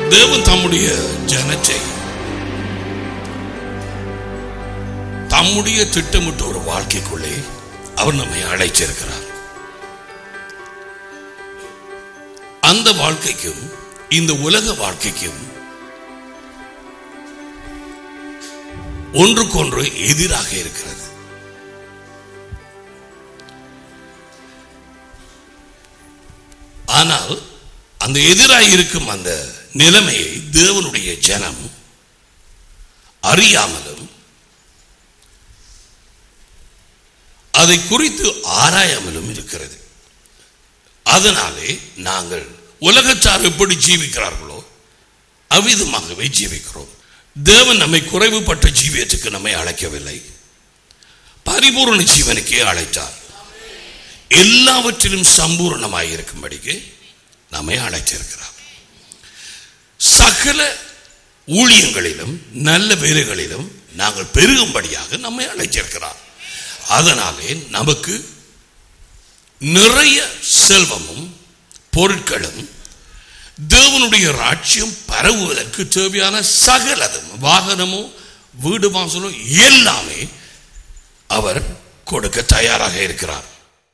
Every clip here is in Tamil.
தேவன் தம்முடைய ஜனத்தை தம்முடைய திட்டமிட்ட ஒரு வாழ்க்கைக்குள்ளே அவர் நம்மை அழைச்சிருக்கிறார் அந்த வாழ்க்கைக்கும் இந்த உலக வாழ்க்கைக்கும் ஒன்றுக்கொன்று எதிராக இருக்கிறது ஆனால் அந்த எதிராக இருக்கும் அந்த நிலைமையை தேவனுடைய ஜனம் அறியாமலும் அதை குறித்து ஆராயாமலும் இருக்கிறது அதனாலே நாங்கள் உலகத்தார் எப்படி ஜீவிக்கிறார்களோ அவ்விதமாகவே ஜீவிக்கிறோம் தேவன் நம்மை குறைவுபட்ட ஜீவியத்துக்கு நம்மை அழைக்கவில்லை பரிபூர்ண ஜீவனுக்கே அழைத்தார் எல்லாவற்றிலும் சம்பூர்ணமாய் இருக்கும்படிக்கு நம்மை அழைத்திருக்கிறார் சகல ஊழியங்களிலும் நல்ல வேலைகளிலும் நாங்கள் பெருகும்படியாக நம்மை அழைச்சிருக்கிறார் அதனாலே நமக்கு நிறைய செல்வமும் பொருட்களும் தேவனுடைய ராட்சியம் பரவுவதற்கு தேவையான சகலதும் வாகனமோ வீடு வாசலோ எல்லாமே அவர் கொடுக்க தயாராக இருக்கிறார்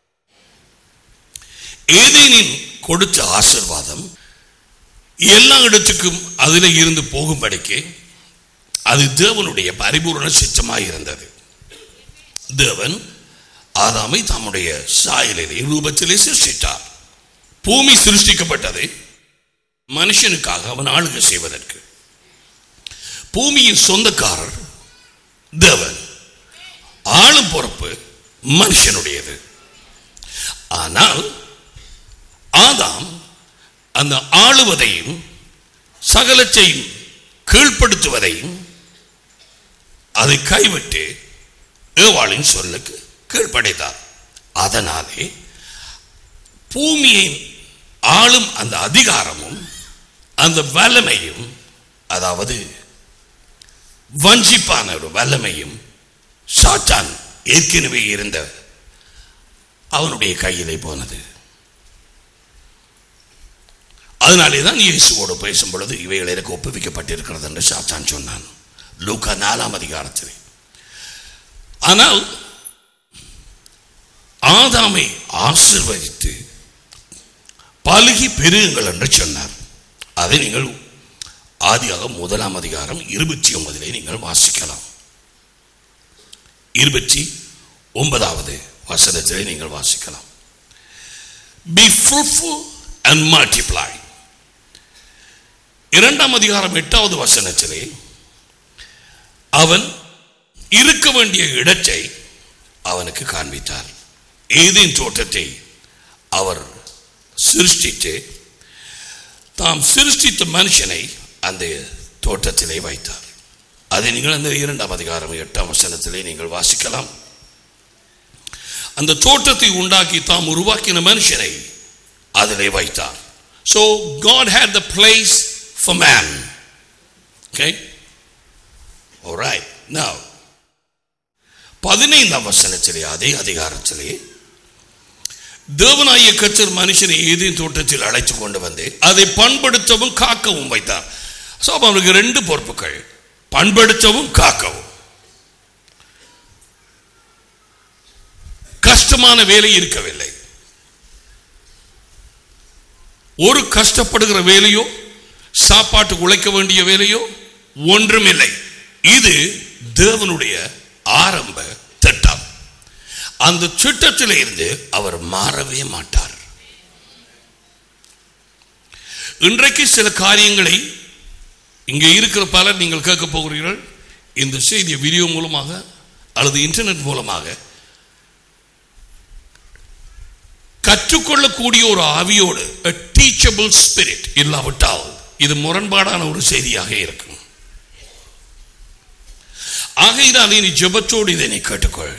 ஏதேனின் கொடுத்த ஆசிர்வாதம் எல்லா இடத்துக்கும் அதில் இருந்து போகும்படிக்கு அது தேவனுடைய பரிபூர்ண சித்தமாய் இருந்தது தேவன் ஆதாமை தம்முடைய சாயலிலே ரூபத்திலே சிருஷ்டித்தார் பூமி சிருஷ்டிக்கப்பட்டது மனுஷனுக்காக அவன் ஆளுகை செய்வதற்கு பூமியின் சொந்தக்காரர் தேவன் ஆளும் பொறுப்பு மனுஷனுடையது ஆனால் ஆதாம் அந்த ஆளுவதையும் சகலத்தையும் கீழ்ப்படுத்துவதையும் அதை கைவிட்டு ஏவாளின் சொல்லுக்கு கீழ்ப்படைத்தார் அதனாலே பூமியை ஆளும் அந்த அதிகாரமும் அந்த வல்லமையும் அதாவது வஞ்சிப்பான ஒரு வல்லமையும் சாத்தான் ஏற்கனவே இருந்த அவனுடைய கையிலே போனது அதனாலே தான் இயேசுவோடு பேசும் பொழுது இவைகள் எனக்கு ஒப்புவிக்கப்பட்டிருக்கிறது என்று சாத்தான் சொன்னான் லூக்கா நாலாம் அதிகாரத்தில் ஆனால் ஆதாமை ஆசிர்வதித்து பழுகி பெருகுங்கள் என்று சொன்னார் அதை நீங்கள் ஆதியாக முதலாம் அதிகாரம் இருபத்தி ஒன்பதிலே நீங்கள் வாசிக்கலாம் இருபத்தி ஒன்பதாவது வசனத்திலே நீங்கள் வாசிக்கலாம் பி fruitful and multiply இரண்டாம் அதிகாரம் எட்டாவது வசனத்திலே அவன் இருக்க வேண்டிய இடத்தை அவனுக்கு காண்பித்தார் ஏதேன் தோட்டத்தை அவர் சிருஷ்டித்து தாம் சிருஷ்டித்த மனுஷனை அந்த தோட்டத்திலே வைத்தார் அதை நீங்கள் அந்த இரண்டாம் அதிகாரம் எட்டாம் வசனத்திலே நீங்கள் வாசிக்கலாம் அந்த தோட்டத்தை உண்டாக்கி தாம் உருவாக்கின மனுஷனை அதிலே வைத்தார் So God had the place for man. Okay? All right. Now, பதினைந்தாம் வசனத்திலே அதே அதிகாரத்திலே தேவனாய கச்சர் மனுஷனை ஏதேன் தோட்டத்தில் அழைத்து கொண்டு வந்து அதை பண்படுத்தவும் காக்கவும் வைத்தார் ஸோ அப்போ அவனுக்கு ரெண்டு பொறுப்புகள் பண்படுத்தவும் காக்கவும் கஷ்டமான வேலை இருக்கவில்லை ஒரு கஷ்டப்படுகிற வேலையோ சாப்பாட்டு உழைக்க வேண்டிய வேலையோ ஒன்றுமில்லை இது தேவனுடைய ஆரம்ப திட்டம் அந்த திட்டத்தில் இருந்து அவர் மாறவே மாட்டார் இன்றைக்கு சில காரியங்களை இங்கே இருக்கிற பலர் நீங்கள் கேட்க போகிறீர்கள் இந்த செய்தியை வீடியோ மூலமாக அல்லது இன்டர்நெட் மூலமாக கற்றுக்கொள்ளக்கூடிய ஒரு ஆவியோடு டீச்சபிள் ஸ்பிரிட் இல்லாவிட்டால் இது முரண்பாடான ஒரு செய்தியாக இருக்கும் ஆகையினால் நீ ஜெபத்தோடு இதை நீ கேட்டுக்கொள்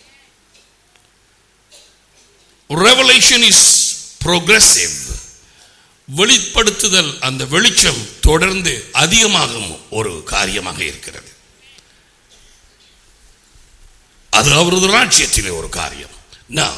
ரெவலேஷன் இஸ் ப்ரோக்ரஸிவ் வெளிப்படுத்துதல் அந்த வெளிச்சம் தொடர்ந்து அதிகமாகும் ஒரு காரியமாக இருக்கிறது அது அவரது ராட்சியத்திலே ஒரு காரியம் நான்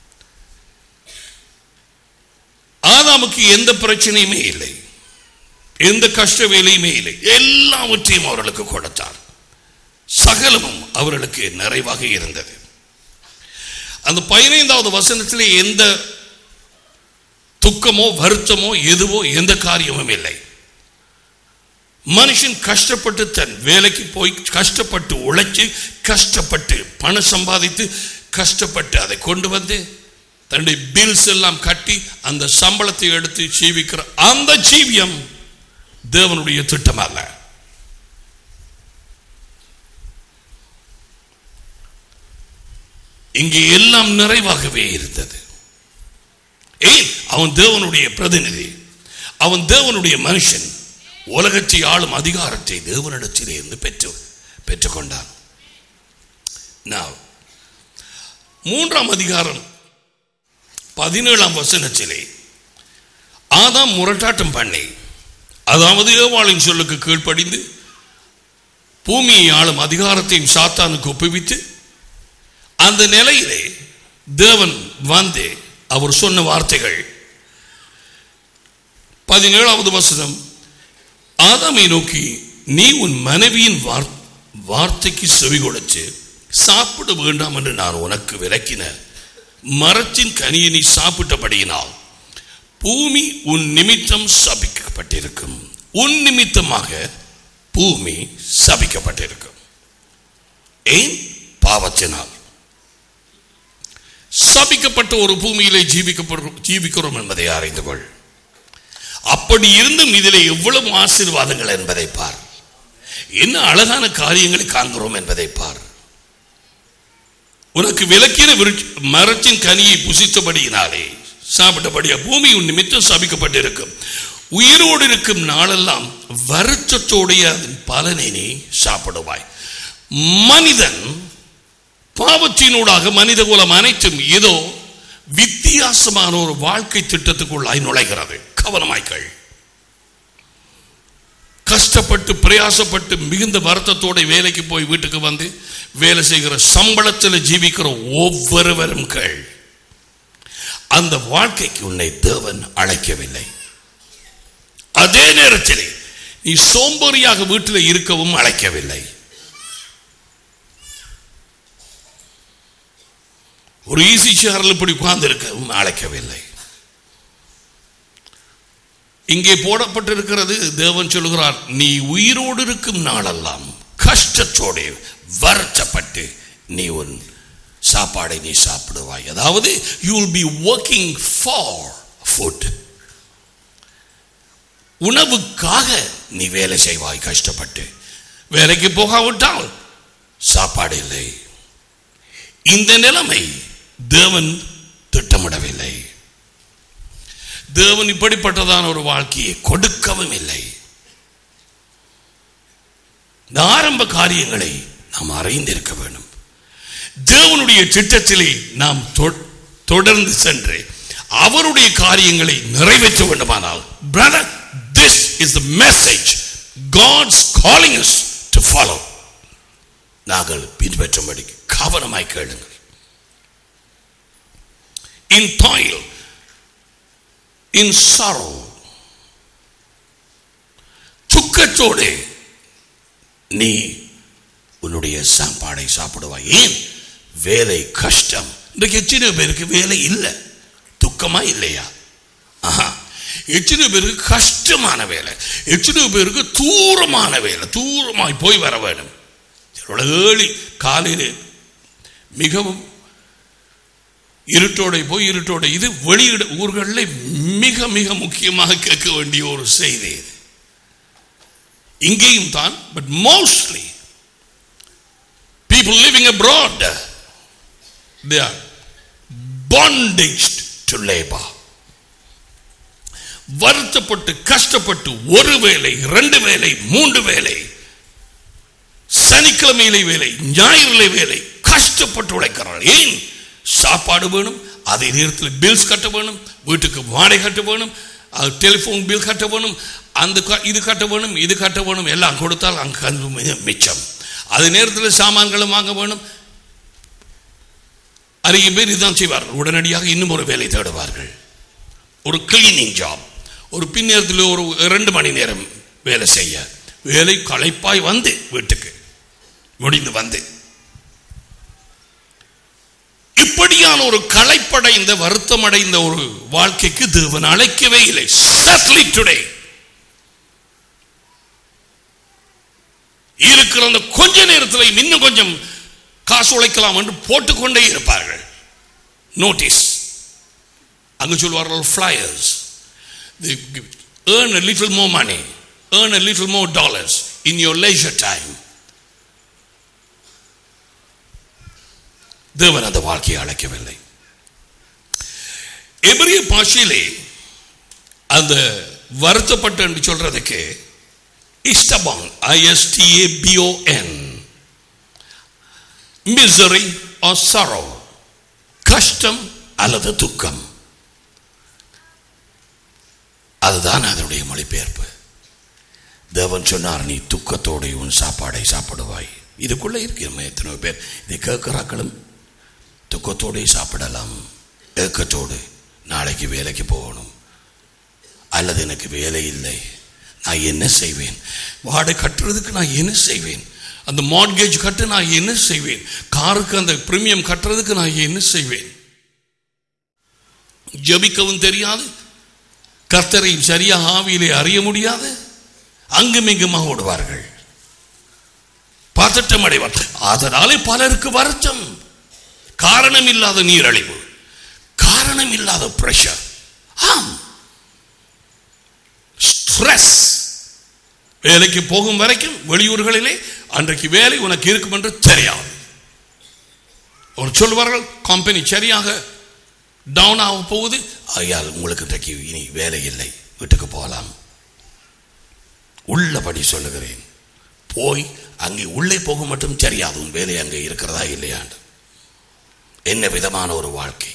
ஆதாமுக்கு எந்த பிரச்சனையுமே இல்லை எந்த கஷ்ட வேலையுமே இல்லை எல்லாவற்றையும் அவர்களுக்கு கொடுத்தார் சகலமும் அவர்களுக்கு நிறைவாக இருந்தது அந்த பதினைந்தாவது வசனத்திலே எந்த துக்கமோ வருத்தமோ எதுவோ எந்த காரியமும் இல்லை மனுஷன் கஷ்டப்பட்டு தன் வேலைக்கு போய் கஷ்டப்பட்டு உழைச்சு கஷ்டப்பட்டு பணம் சம்பாதித்து கஷ்டப்பட்டு அதை கொண்டு வந்து தன்னுடைய பில்ஸ் எல்லாம் கட்டி அந்த சம்பளத்தை எடுத்து ஜீவிக்கிற அந்த ஜீவியம் தேவனுடைய திட்டம் அல்ல இங்கே எல்லாம் நிறைவாகவே இருந்தது ஏன் அவன் தேவனுடைய பிரதிநிதி அவன் தேவனுடைய மனுஷன் உலகத்தை ஆளும் அதிகாரத்தை தேவனிடத்திலே இருந்து பெற்று பெற்றுக்கொண்டான் Now, மூன்றாம் அதிகாரம் பதினேழாம் வசனத்திலே ஆதாம் முரட்டாட்டம் பண்ணி அதாவது ஏவாளின் சொல்லுக்கு கீழ்ப்படிந்து பூமியை ஆளும் அதிகாரத்தையும் சாத்தானுக்கு ஒப்புவித்து அந்த நிலையிலே தேவன் வந்து அவர் சொன்ன வார்த்தைகள் பதினேழாவது வசனம் ஆதாமை நோக்கி நீ உன் மனைவியின் வார்- வார்த்தைக்கு செவி கொடுத்து சாப்பிட வேண்டாம் என்று நான் உனக்கு விளக்கின மரத்தின் கனியை நீ சாப்பிட்டபடியினால் பூமி உன் நிமித்தம் சபிக்கப்பட்டிருக்கும் உன் நிமித்தமாக பூமி சபிக்கப்பட்டிருக்கும் ஏன் பாவத்தினால் சபிக்கப்பட்ட ஒரு பூமியிலே ஜீவிக்கப்படுறோம் ஜீவிக்கிறோம் என்பதை அறிந்து கொள் அப்படி இருந்தும் இதிலே எவ்வளவு ஆசீர்வாதங்கள் என்பதை பார் என்ன அழகான காரியங்களை காண்கிறோம் என்பதை பார் உனக்கு விளக்கின விருட்ச- மரத்தின் கனியை புசித்தபடியினாலே சாப்பிட்டபடியா பூமி உன் நிமித்தம் சபிக்கப்பட்டிருக்கும் உயிரோடு இருக்கும் நாளெல்லாம் வருத்தத்தோடைய அதன் பலனை நீ சாப்பிடுவாய் மனிதன் பாவத்தினூடாக மனித குலம் அனைத்தும் ஏதோ வித்தியாசமான ஒரு வாழ்க்கை திட்டத்துக்குள்ளாய் நுழைகிறது கவனமாய்கள் கஷ்டப்பட்டு பிரயாசப்பட்டு மிகுந்த வருத்தத்தோட வேலைக்கு போய் வீட்டுக்கு வந்து வேலை செய்கிற சம்பளத்தில் ஜீவிக்கிற ஒவ்வொருவரும் கேள் அந்த வாழ்க்கைக்கு உன்னை தேவன் அழைக்கவில்லை அதே நேரத்தில் நீ சோம்பேறியாக வீட்டில் இருக்கவும் அழைக்கவில்லை ஒரு ஈசி சேரில் இப்படி உட்கார்ந்து இருக்கவும் அழைக்கவில்லை இங்கே போடப்பட்டிருக்கிறது தேவன் சொல்கிறார் நீ உயிரோடு இருக்கும் நாளெல்லாம் கஷ்டத்தோடு வருத்தப்பட்டு நீ உன் சாப்பாடை நீ சாப்பிடுவாய் அதாவது you will be working for food உணவுக்காக நீ வேலை செய்வாய் கஷ்டப்பட்டு வேலைக்கு போகாவிட்டால் சாப்பாடு இல்லை இந்த நிலைமை தேவன் திட்டமிடவில்லை தேவன் இப்படிப்பட்டதான ஒரு வாழ்க்கையை கொடுக்கவும் இல்லை இந்த ஆரம்ப காரியங்களை நாம் அறிந்திருக்க வேண்டும் தேவனுடைய திட்டத்திலே நாம் தொ- தொடர்ந்து சென்று அவருடைய காரியங்களை நிறைவேற்ற வேண்டுமானால் brother this is the message God's calling us to follow நாங்கள் பின்பற்றும்படி கவனமாய் கேளுங்கள் இன் toil in sorrow துக்கத்தோடு நீ உன்னுடைய சாப்பாடை சாப்பிடுவாய் ஏன் வேலை கஷ்டம் இன்றைக்கு எத்தனை பேருக்கு வேலை இல்லை துக்கமா இல்லையா ஆஹா எத்தனை பேருக்கு கஷ்டமான வேலை எத்தனை பேருக்கு தூரமான வேலை தூரமாய் போய் வர வேண்டும் சிலரோட ஏழி காலையில் மிகவும் இருட்டோட போய் இருட்டோட இது வெளியிட ஊர்களில் மிக மிக முக்கியமாக கேட்க வேண்டிய ஒரு செய்தி இது இங்கேயும் தான் but mostly people living abroad they are bondaged to labor வருத்தப்பட்டு கஷ்டப்பட்டு ஒரு வேலை ரெண்டு வேலை மூன்று வேலை சனிக்கிழமையிலே வேலை ஞாயிறிலே வேலை கஷ்டப்பட்டு உழைக்கிறார்கள் ஏன் சாப்பாடு வேணும் அதே நேரத்தில் பில்ஸ் கட்ட வேணும் வீட்டுக்கு வாடகை கட்ட வேணும் டெலிஃபோன் பில் கட்ட வேணும் அந்த க- இது கட்ட வேணும் இது கட்ட வேணும் எல்லாம் கொடுத்தால் அங்கே அது மி- மிச்சம் அதே நேரத்தில் சாமான்களும் வாங்க வேணும் அதிக பேர் இதுதான் செய்வார்கள் உடனடியாக இன்னும் ஒரு வேலை தேடுவார்கள் ஒரு கிளீனிங் ஜாப் ஒரு பின்னேரத்தில் ஒரு ரெண்டு மணி நேரம் வேலை செய்ய வேலை களைப்பாய் வந்து வீட்டுக்கு முடிந்து வந்து இப்படியான ஒரு களைப்படைந்த வருத்தமடைந்த ஒரு வாழ்க்கைக்கு தேவன் அழைக்கவே இல்லை Settle it today. இருக்கிற அந்த கொஞ்ச நேரத்தில் இன்னும் கொஞ்சம் காசு உழைக்கலாம் என்று போட்டுக்கொண்டே இருப்பார்கள் நோட்டீஸ் அங்கு சொல்வார்கள் flyers earn a little more money earn a little more dollars in your leisure time தேவன் அந்த வாழ்க்கையை அழைக்கவில்லை எபிரிய பாஷையிலே அந்த வருத்தப்பட்டு என்று சொல்றதுக்கு இஷ்டபான் ஐஎஸ்டிஏ பிஓஎன் மிசரி ஆர் சரோ கஷ்டம் அல்லது துக்கம் அதுதான் அதனுடைய மொழிபெயர்ப்பு தேவன் சொன்னார் நீ துக்கத்தோடு உன் சாப்பாடை சாப்பிடுவாய் இதுக்குள்ள இருக்கிற எத்தனை பேர் இதை கேட்கிறாக்களும் துக்கத்தோடு சாப்பிடலாம் ஏக்கத்தோடு நாளைக்கு வேலைக்கு போகணும் அல்லது எனக்கு வேலை இல்லை நான் என்ன செய்வேன் வாடகை கட்டுறதுக்கு நான் என்ன செய்வேன் அந்த மார்கேஜ் கட்ட நான் என்ன செய்வேன் காருக்கு அந்த பிரீமியம் கட்டுறதுக்கு நான் என்ன செய்வேன் ஜபிக்கவும் தெரியாது கர்த்தரை சரியாக ஆவியிலே அறிய முடியாது அங்கும் இங்குமாக ஓடுவார்கள் பதட்டம் அடைவார் அதனாலே பலருக்கு வருத்தம் காரணம் இல்லாத நீரழிவு காரணம் இல்லாத பிரஷர் ஆம் ஸ்ட்ரெஸ் வேலைக்கு போகும் வரைக்கும் வெளியூர்களிலே அன்றைக்கு வேலை உனக்கு இருக்கும் என்று தெரியாது ஒரு சொல்வார்கள் கம்பெனி சரியாக டவுன் ஆக போகுது ஐயால் உங்களுக்கு இன்றைக்கு இனி வேலை இல்லை வீட்டுக்கு போகலாம் உள்ளபடி சொல்லுகிறேன் போய் அங்கே உள்ளே போக மட்டும் தெரியாது உன் வேலை அங்கே இருக்கிறதா இல்லையாண்டு என்ன விதமான ஒரு வாழ்க்கை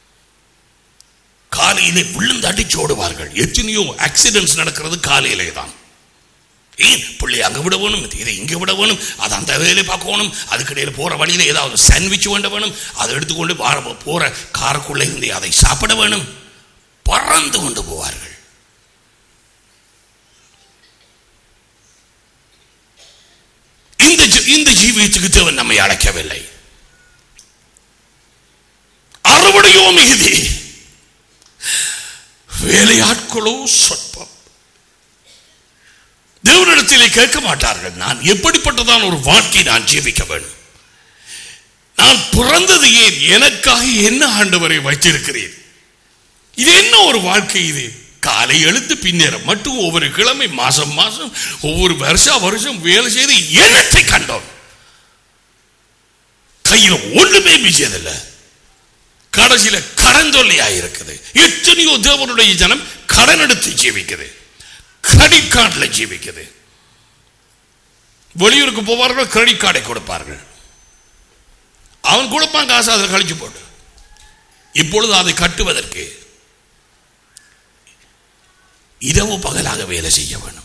காலையிலே விழுந்து அடிச்சு ஓடுவார்கள் எத்தனையோ ஆக்சிடென்ட்ஸ் நடக்கிறது காலையிலே தான் ஏன் பிள்ளை அங்க விட வேணும் இதை இங்க விட வேணும் அது அந்த வேலையை பார்க்கணும் அதுக்கிடையில் போற வழியில ஏதாவது சாண்ட்விச் வேண்ட வேணும் அதை எடுத்துக்கொண்டு வார- போற காருக்குள்ளே இருந்து அதை சாப்பிட வேணும் பறந்து கொண்டு போவார்கள் இந்த ஜீ- இந்த ஜீவியத்துக்கு தேவன் நம்மை அழைக்கவில்லை அறுவடையோ மிகுதி வேலையாட்களோ சொற்பம் தேவனிடத்திலே கேட்க மாட்டார்கள் நான் எப்படிப்பட்டதான் ஒரு வாழ்க்கை நான் ஜீவிக்க வேண்டும் நான் பிறந்தது ஏன் எனக்காக என்ன ஆண்டவரை வைத்திருக்கிறேன் இது என்ன ஒரு வாழ்க்கை இது காலை எழுந்து பின்னேறம் மட்டும் ஒவ்வொரு கிழமை மாசம் மாசம் ஒவ்வொரு வருஷா வருஷம் வேலை செய்து என்னத்தை கண்டோம் கையில ஒண்ணுமே மிச்சதில்லை கடைசியில கடன் தொல்லையா இருக்குது எத்தனையோ தேவனுடைய ஜனம் கடன் எடுத்து ஜீவிக்குது கிரெடிட் கார்டில் ஜீவிக்குது வெளியூருக்கு போவார்கள் கிரெடிட் கார்டை கொடுப்பார்கள் அவன் கொடுப்பான் காசு அதில் கழிச்சு போட்டு இப்பொழுது அதை கட்டுவதற்கு இரவு பகலாக வேலை செய்ய வேணும்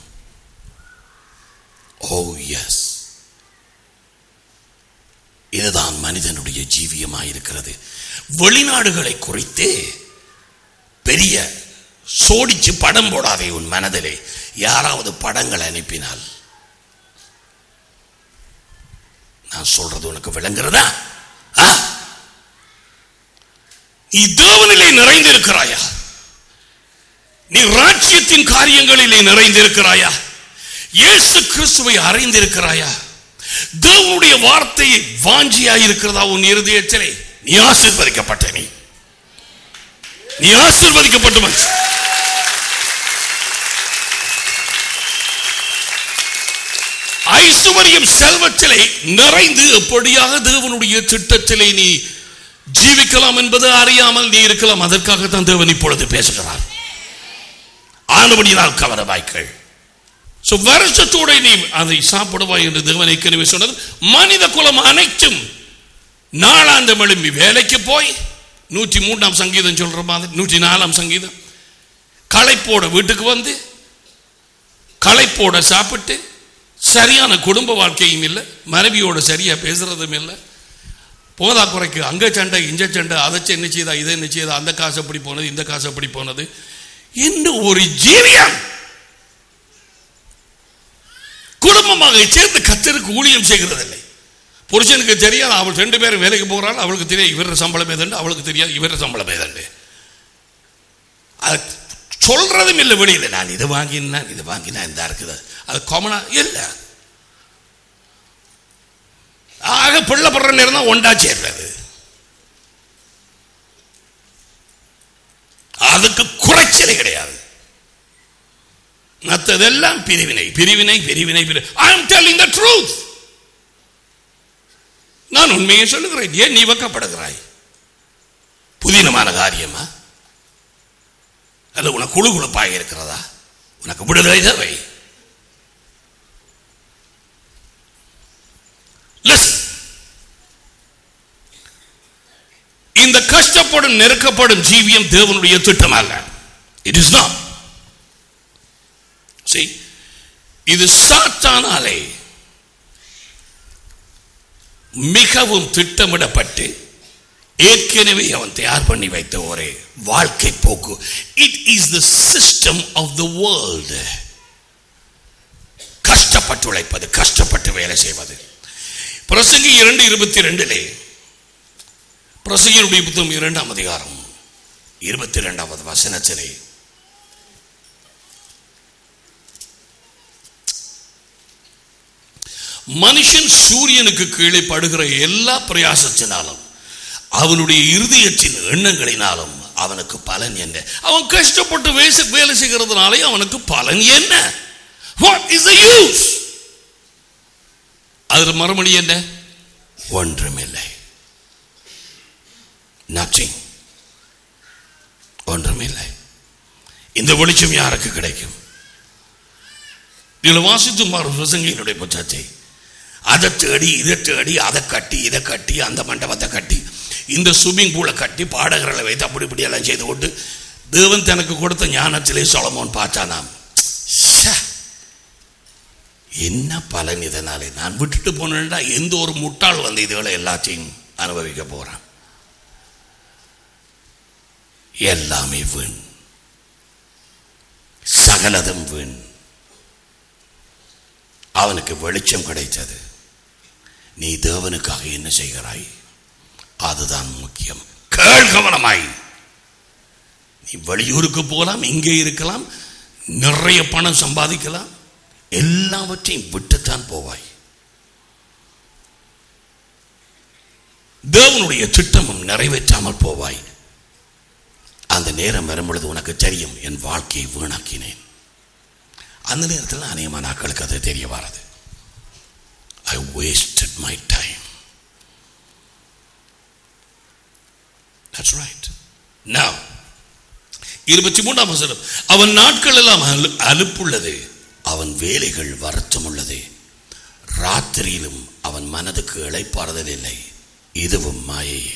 ஓ எஸ் இதுதான் மனிதனுடைய ஜீவியமாயிருக்கிறது வெளிநாடுகளை குறித்து பெரிய சோடிச்சு படம் போடாதே உன் மனதிலே யாராவது படங்கள் அனுப்பினால் நான் சொல்றது உனக்கு விளங்குறதா ஆ? நீ தேவனிலே நிறைந்திருக்கிறாயா நீ ராஜ்யத்தின் காரியங்களிலே நிறைந்திருக்கிறாயா இயேசு கிறிஸ்துவை அறிந்திருக்கிறாயா தேவனுடைய வார்த்தையை வாஞ்சியாய் இருக்கிறதா உன் இருதயத்திலே நீ ஆசீர்வதிக்கப்பட்ட நீ நீ ஆசீர்வதிக்கப்பட்டவன் ஐசுவரியம் செல்வத்திலே நிறைந்து எப்படியாக தேவனுடைய திட்டத்திலே நீ ஜீவிக்கலாம் என்பது அறியாமல் நீ இருக்கலாம் அதற்காகத்தான் தேவன் இப்பொழுது பேசுகிறார் ஆனபடியால் கவனமாய்க்கள் So, வருஷத்தோட நீ அதை சாப்பிடுவாய் என்று தேவன் ஏற்கனவே சொன்னது மனித குலம் அனைத்தும் நாளாந்தம் எழும்பி வேலைக்கு போய் நூற்றி மூன்றாம் சங்கீதம் சொல்ற மாதிரி நூற்றி நாலாம் சங்கீதம் களைப்போட வீட்டுக்கு வந்து களைப்போட சாப்பிட்டு சரியான குடும்ப வாழ்க்கையும் இல்லை மனைவியோட சரியா பேசுறதும் இல்லை போதா குறைக்கு அங்க சண்டை இஞ்ச சண்டை அதை என்ன செய்தா இதை என்ன செய்தா அந்த காசு அப்படி போனது இந்த காசு அப்படி போனது என்ன ஒரு ஜீவியம் குடும்பமாக சேர்ந்து கத்தருக்கு ஊழியம் செய்கிறதில்லை புருஷனுக்கு தெரியாது அவள் ரெண்டு பேரும் வேலைக்கு போகிறாள் அவளுக்கு தெரியாது இவர சம்பளம் ஏதண்டு அவளுக்கு தெரியாது இவர சம்பளம் ஏதண்டு அது சொல்றதும் இல்லை வெளியில் நான் இது வாங்கினேன் இது வாங்கினேன் இந்த இருக்குது அது காமனா இல்லை ஆக பிள்ளை படுற நேரம் தான் ஒண்டா சேர்றது அதுக்கு குறைச்சலே கிடையாது மற்றதெல்லாம் பிரிவினை பிரிவினை பிரிவினை I'm telling the truth நான் உண்மையை சொல்லுகிறேன் ஏன் நீ வெக்கப்படுகிறாய் புதினமான காரியமா அல்ல உனக்கு குழு குழுப்பாக இருக்கிறதா உனக்கு விடுதலை தேவை Listen. இந்த கஷ்டப்படும் நெருக்கப்படும் ஜீவியம் தேவனுடைய திட்டம் அல்ல இட் இஸ் நாட் See, இது சாத்தானாலே மிகவும் திட்டமிடப்பட்டு ஏற்கனவே அவன் தயார் பண்ணி வைத்த ஒரே வாழ்க்கை போக்கு it is the system of the world கஷ்டப்பட்டு உழைப்பது கஷ்டப்பட்டு வேலை செய்வது பிரசங்கி இரண்டு இருபத்தி ரெண்டிலே பிரசங்கியுடைய புத்தகம் இரண்டாம் அதிகாரம் இருபத்தி இரண்டாவது வசனத்திலே மனுஷன் சூரியனுக்கு கீழே படுகிற எல்லா பிரயாசத்தினாலும் அவனுடைய இருதயத்தின் எண்ணங்களினாலும் அவனுக்கு பலன் என்ன அவன் கஷ்டப்பட்டு வேச வேலை செய்கிறதுனாலே அவனுக்கு பலன் என்ன வாட் இஸ் த யூஸ் அதில் மறுமொழி என்ன ஒன்றுமில்லை நத்திங் ஒன்றுமில்லை இந்த வெளிச்சம் யாருக்கு கிடைக்கும் இதில் வாசித்து மாறு பிரசங்கியினுடைய புத்தகத்தை அதை தேடி இதை தேடி அதை கட்டி இதை கட்டி அந்த மண்டபத்தை கட்டி இந்த ஸ்விம்மிங் பூலை கட்டி பாடகர்களை வைத்து அப்படி இப்படி எல்லாம் செய்து கொண்டு தேவன் தனக்கு கொடுத்த ஞானத்திலே சொலமோன் பார்த்தானாம் ச்சே, என்ன பலன் இதனாலே நான் விட்டுட்டு போனேன்டா எந்த ஒரு முட்டாள் வந்து இதுகளை எல்லாத்தையும் அனுபவிக்க போறான் எல்லாமே வீண் சகலதும் வீண் அவனுக்கு வெளிச்சம் கிடைத்தது நீ தேவனுக்காக என்ன செய்கிறாய் அதுதான் முக்கியம் கேள் கவனமாய் நீ வெளியூருக்கு போகலாம் இங்கே இருக்கலாம் நிறைய பணம் சம்பாதிக்கலாம் எல்லாவற்றையும் விட்டுத்தான் போவாய் தேவனுடைய திட்டமும் நிறைவேற்றாமல் போவாய் அந்த நேரம் வரும் பொழுது உனக்கு தெரியும் என் வாழ்க்கையை வீணாக்கினேன் அந்த நேரத்தில் அநேகமான நாட்களுக்கு அது தெரிய வராது I wasted my time that's right now இருபத்தி மூன்றாம் வசனம் அவன் நாட்கள் எல்லாம் அலு அலுப்புள்ளது அவன் வேலைகள் வருத்தம் உள்ளது ராத்திரியிலும் அவன் மனதுக்கு இளைப்பாறுதல் இல்லை இதுவும் மாயையே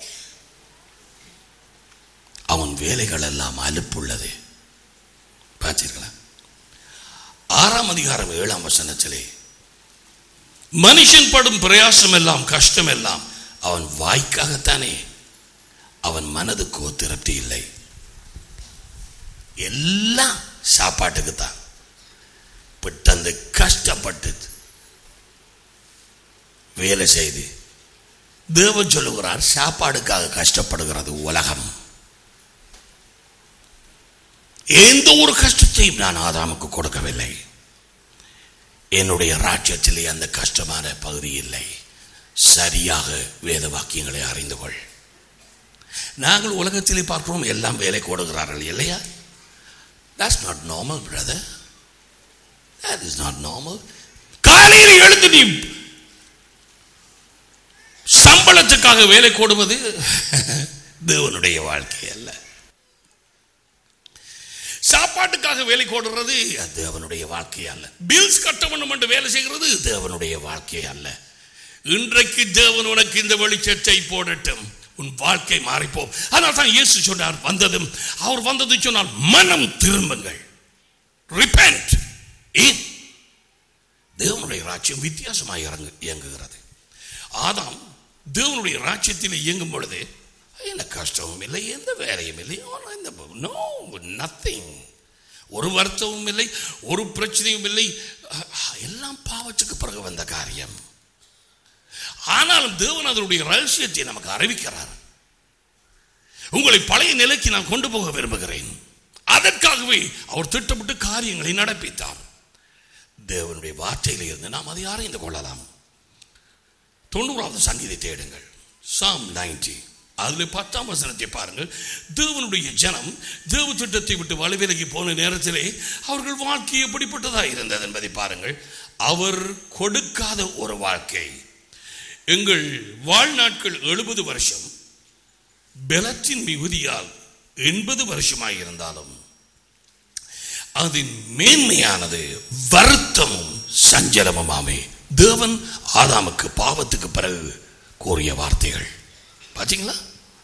அவன் வேலைகள் எல்லாம் அலுப்புள்ளது பார்த்தீர்களா ஆறாம் அதிகாரம் ஏழாம் வசனத்திலே மனுஷன் படும் பிரயாசம் எல்லாம் கஷ்டம் எல்லாம் அவன் வாய்க்காகத்தானே அவன் மனதுக்கோ திருப்தி இல்லை எல்லாம் சாப்பாட்டுக்கு தான் பட்டு கஷ்டப்பட்டு வேலை செய்து தேவன் சொல்லுகிறார் சாப்பாடுக்காக கஷ்டப்படுகிறது உலகம் எந்த ஒரு கஷ்டத்தையும் நான் ஆதாமுக்கு கொடுக்கவில்லை என்னுடைய ராஜ்யத்திலே அந்த கஷ்டமான பகுதி இல்லை சரியாக வேத வாக்கியங்களை அறிந்து கொள் நாங்கள் உலகத்திலே பார்க்கிறோம் எல்லாம் வேலை கொடுக்கிறார்கள் இல்லையா that's not normal brother that is not normal காலையில் எழுந்து நீ சம்பளத்துக்காக வேலை கொடுவது தேவனுடைய வாழ்க்கை அல்ல சாப்பாட்டுக்காக வேலை கொடுறது அது தேவனுடைய வாழ்க்கை அல்ல பில்ஸ் கட்ட வேண்டும் என்று வேலை செய்கிறது தேவனுடைய வாழ்க்கை அல்ல இன்றைக்கு தேவன் உனக்கு இந்த வெளிச்சத்தை போடட்டும் உன் வாழ்க்கை மாறிப்போம் அதனால் தான் இயேசு சொன்னார் வந்ததும் அவர் வந்தது சொன்னால் மனம் திரும்புங்கள் ரிப்பென்ட் ஏன் தேவனுடைய ராஜ்யம் வித்தியாசமாக இறங்கு இயங்குகிறது ஆதாம் தேவனுடைய ராஜ்யத்தில் இயங்கும் பொழுது என்ன கஷ்டமும் இல்லை எந்த வேலையும் இல்லை ஆனா இந்த நோ நத்திங் ஒரு வருத்தமும் இல்லை ஒரு பிரச்சனையும் இல்லை எல்லாம் பாவத்துக்கு பிறகு வந்த காரியம் ஆனாலும் தேவன் அதனுடைய ரகசியத்தை நமக்கு அறிவிக்கிறார் உங்களை பழைய நிலைக்கு நான் கொண்டு போக விரும்புகிறேன் அதற்காகவே அவர் திட்டமிட்டு காரியங்களை நடப்பித்தார் தேவனுடைய வார்த்தையில இருந்து நாம் அதை அறிந்து கொள்ளலாம் தொண்ணூறாவது சங்கீதை தேடுங்கள் சாம் நைன்டி அதுல பத்தாம் வசனத்தை பாருங்கள் தேவனுடைய ஜனம் தேவ திட்டத்தை விட்டு வலுவிலகி போன நேரத்திலே அவர்கள் வாழ்க்கை எப்படிப்பட்டதா இருந்தது என்பதை பாருங்கள் அவர் கொடுக்காத ஒரு வாழ்க்கை எங்கள் வாழ்நாட்கள் எழுபது வருஷம் பலத்தின் மிகுதியால் எண்பது வருஷமாய் இருந்தாலும் அதன் மேன்மையானது வருத்தமும் சஞ்சலமுமாமே தேவன் ஆதாமுக்கு பாவத்துக்கு பிறகு கூறிய வார்த்தைகள் பாத்தீங்களா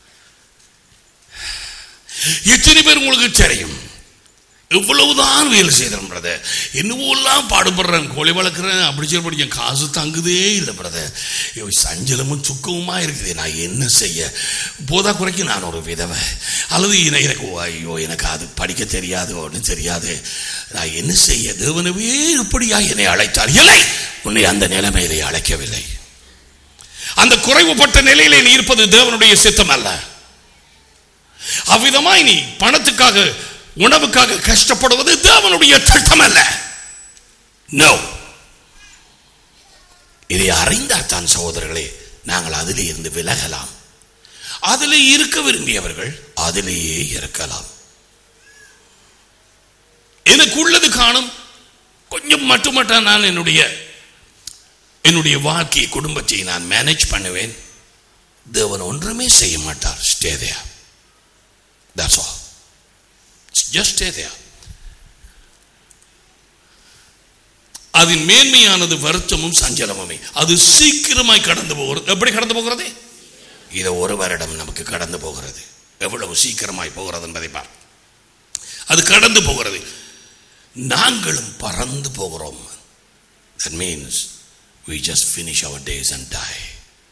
எத்தனை பேர் உங்களுக்கு தெரியும் எவ்வளவுதான் வேலை செய்கிறேன் பிரதர் என்னவெல்லாம் பாடுபடுறேன் கோழி வளர்க்குறேன் அப்படி சொல்லி படிக்க காசு தங்குதே இல்லை பிரதர் சஞ்சலமும் சுக்கமுமா இருக்குது நான் என்ன செய்ய போதா குறைக்கு நான் ஒரு விதவை அல்லது என- எனக்கு ஓ, ஐயோ எனக்கு அது படிக்க தெரியாது ஒன்றும் தெரியாது நான் என்ன செய்ய தேவனவே இப்படியா என்னை அழைத்தார் இல்லை உன்னை அந்த நிலைமையிலே அழைக்கவில்லை அந்த குறைவுபட்ட நிலையிலே நீ இருப்பது தேவனுடைய சித்தம் அல்ல அவ்விதமாய் நீ பணத்துக்காக உணவுக்காக கஷ்டப்படுவது தேவனுடைய திட்டம் அல்ல நோ இதை அறிந்தால் தான் சகோதரர்களே நாங்கள் அதிலே இருந்து விலகலாம் அதிலே இருக்க விரும்பியவர்கள் அதிலேயே இருக்கலாம் எனக்கு உள்ளது காணும் கொஞ்சம் மட்டுமட்டா நான் என்னுடைய என்னுடைய வாழ்க்கை குடும்பத்தை நான் மேனேஜ் பண்ணுவேன் தேவன் ஒன்றுமே செய்ய மாட்டார் stay there that's all just stay there அதன் மேன்மையானது வருத்தமும் சஞ்சலமுமே அது சீக்கிரமாய் கடந்து போகிறது எப்படி கடந்து போகிறது இது ஒரு வருடம் நமக்கு கடந்து போகிறது எவ்வளவு சீக்கிரமாய் போகிறது என்பதை பார் அது கடந்து போகிறது நாங்களும் பறந்து போகிறோம் that means we just finish our days and die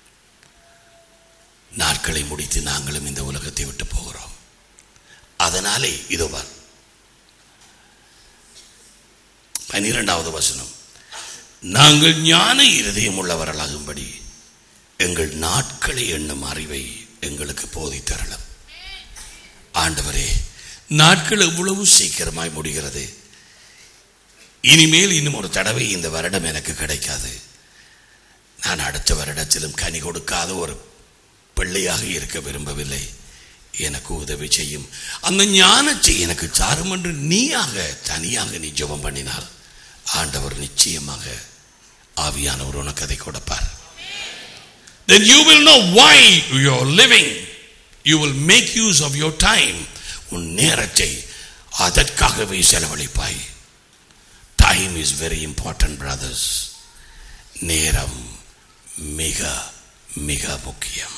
நாட்களை முடித்து நாங்களும் இந்த உலகத்தை விட்டு போகிறோம் அதனாலே இதோ பார் பனிரெண்டாவது வசனம் நாங்கள் ஞான இருதயம் உள்ளவர்களாகும்படி எங்கள் நாட்களை எண்ணும் அறிவை எங்களுக்கு போதித்தரலாம் ஆண்டவரே நாட்கள் எவ்வளவு சீக்கிரமாய் முடிகிறது இனிமேல் இன்னும் ஒரு தடவை இந்த வருடம் எனக்கு கிடைக்காது நான் அடுத்த வருடத்திலும் கனி கொடுக்காத ஒரு பிள்ளையாக இருக்க விரும்பவில்லை எனக்கு உதவி செய்யும் அந்த ஞானத்தை எனக்கு சாரும் என்று நீயாக தனியாக நீ ஜெபம் பண்ணினால் ஆண்டவர் நிச்சயமாக ஆவியானவர் உனக்கு அதை கொடுப்பார் then you will know why you are living you will make use of your time உன் நேரத்தை அதற்காகவே செலவழிப்பாய் time is very important brothers நேரம் மிக மிக முக்கியம்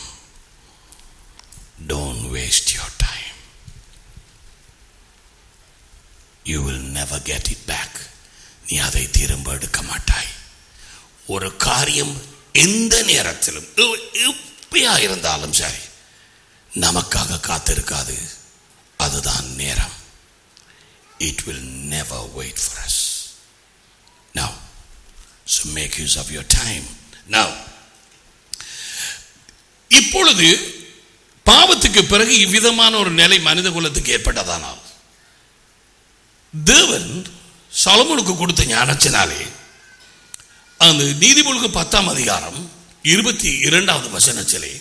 Don't waste your time. You will never get it back. நீ அதை திரும்ப எடுக்க மாட்டாய் ஒரு காரியம் எந்த நேரத்திலும் எ- எப்பயா இருந்தாலும் சரி நமக்காக காத்திருக்காது அதுதான் நேரம் it will never wait for us now so make use of your time now இப்பொழுது பாவத்துக்கு பிறகு இவ்விதமான ஒரு நிலை மனித குலத்துக்கு ஏற்பட்டதானால் தேவன் சலமுனுக்கு கொடுத்த ஞானத்தினாலே அந்த நீதிமொழிக்கு பத்தாம் அதிகாரம் இருபத்தி இரண்டாவது வசனத்திலே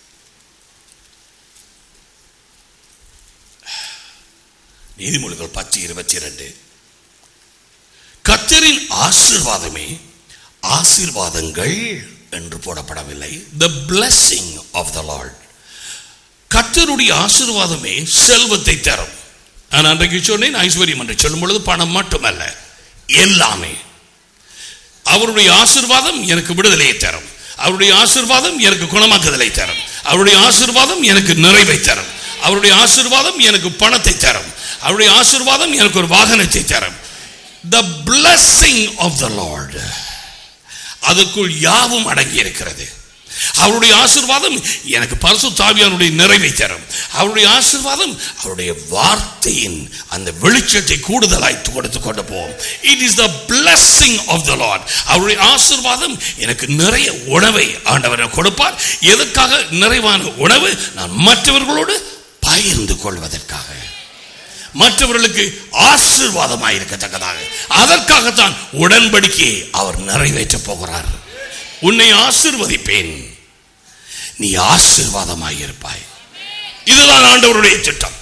நீதிமொழிகள் பத்து இருபத்தி இரண்டு கத்தரின் ஆசீர்வாதமே ஆசீர்வாதங்கள் என்று போடப்படவில்லை the blessing of the Lord கர்த்தருடைய ஆசீர்வாதமே செல்வத்தை தரும் நான் அன்றைக்கு சொன்னேன் ஐஸ்வர்யம் என்று சொல்லும் பொழுது பணம் மட்டுமல்ல எல்லாமே அவருடைய ஆசீர்வாதம் எனக்கு விடுதலையை தரும் அவருடைய ஆசீர்வாதம் எனக்கு குணமாக்குதலை தரும் அவருடைய ஆசீர்வாதம் எனக்கு நிறைவை தரும் அவருடைய ஆசீர்வாதம் எனக்கு பணத்தை தரும் அவருடைய ஆசீர்வாதம் எனக்கு ஒரு வாகனத்தை தரும் the blessing of the Lord அதற்குள் யாவும் அடங்கி இருக்கிறது அவருடைய ஆசீர்வாதம் எனக்கு பரிசு தாவியானுடைய நிறைவை தரும் அவருடைய ஆசீர்வாதம் அவருடைய வார்த்தையின் அந்த வெளிச்சத்தை கூடுதலாய் கொடுத்து கொண்டு போகும் it is the blessing of the Lord அவருடைய ஆசீர்வாதம் எனக்கு நிறைய உணவை ஆண்டவர் கொடுப்பார் எதற்காக நிறைவான உணவு நான் மற்றவர்களோடு பகிர்ந்து கொள்வதற்காக மற்றவர்களுக்கு ஆசீர்வாதமாக இருக்கத்தக்கதாக அதற்காகத்தான் உடன்படிக்கையை அவர் நிறைவேற்றப் போகிறார் உன்னை ஆசீர்வதிப்பேன் நீ ஆசீர்வாதமாக இருப்பாய் இதுதான் ஆண்டவருடைய திட்டம்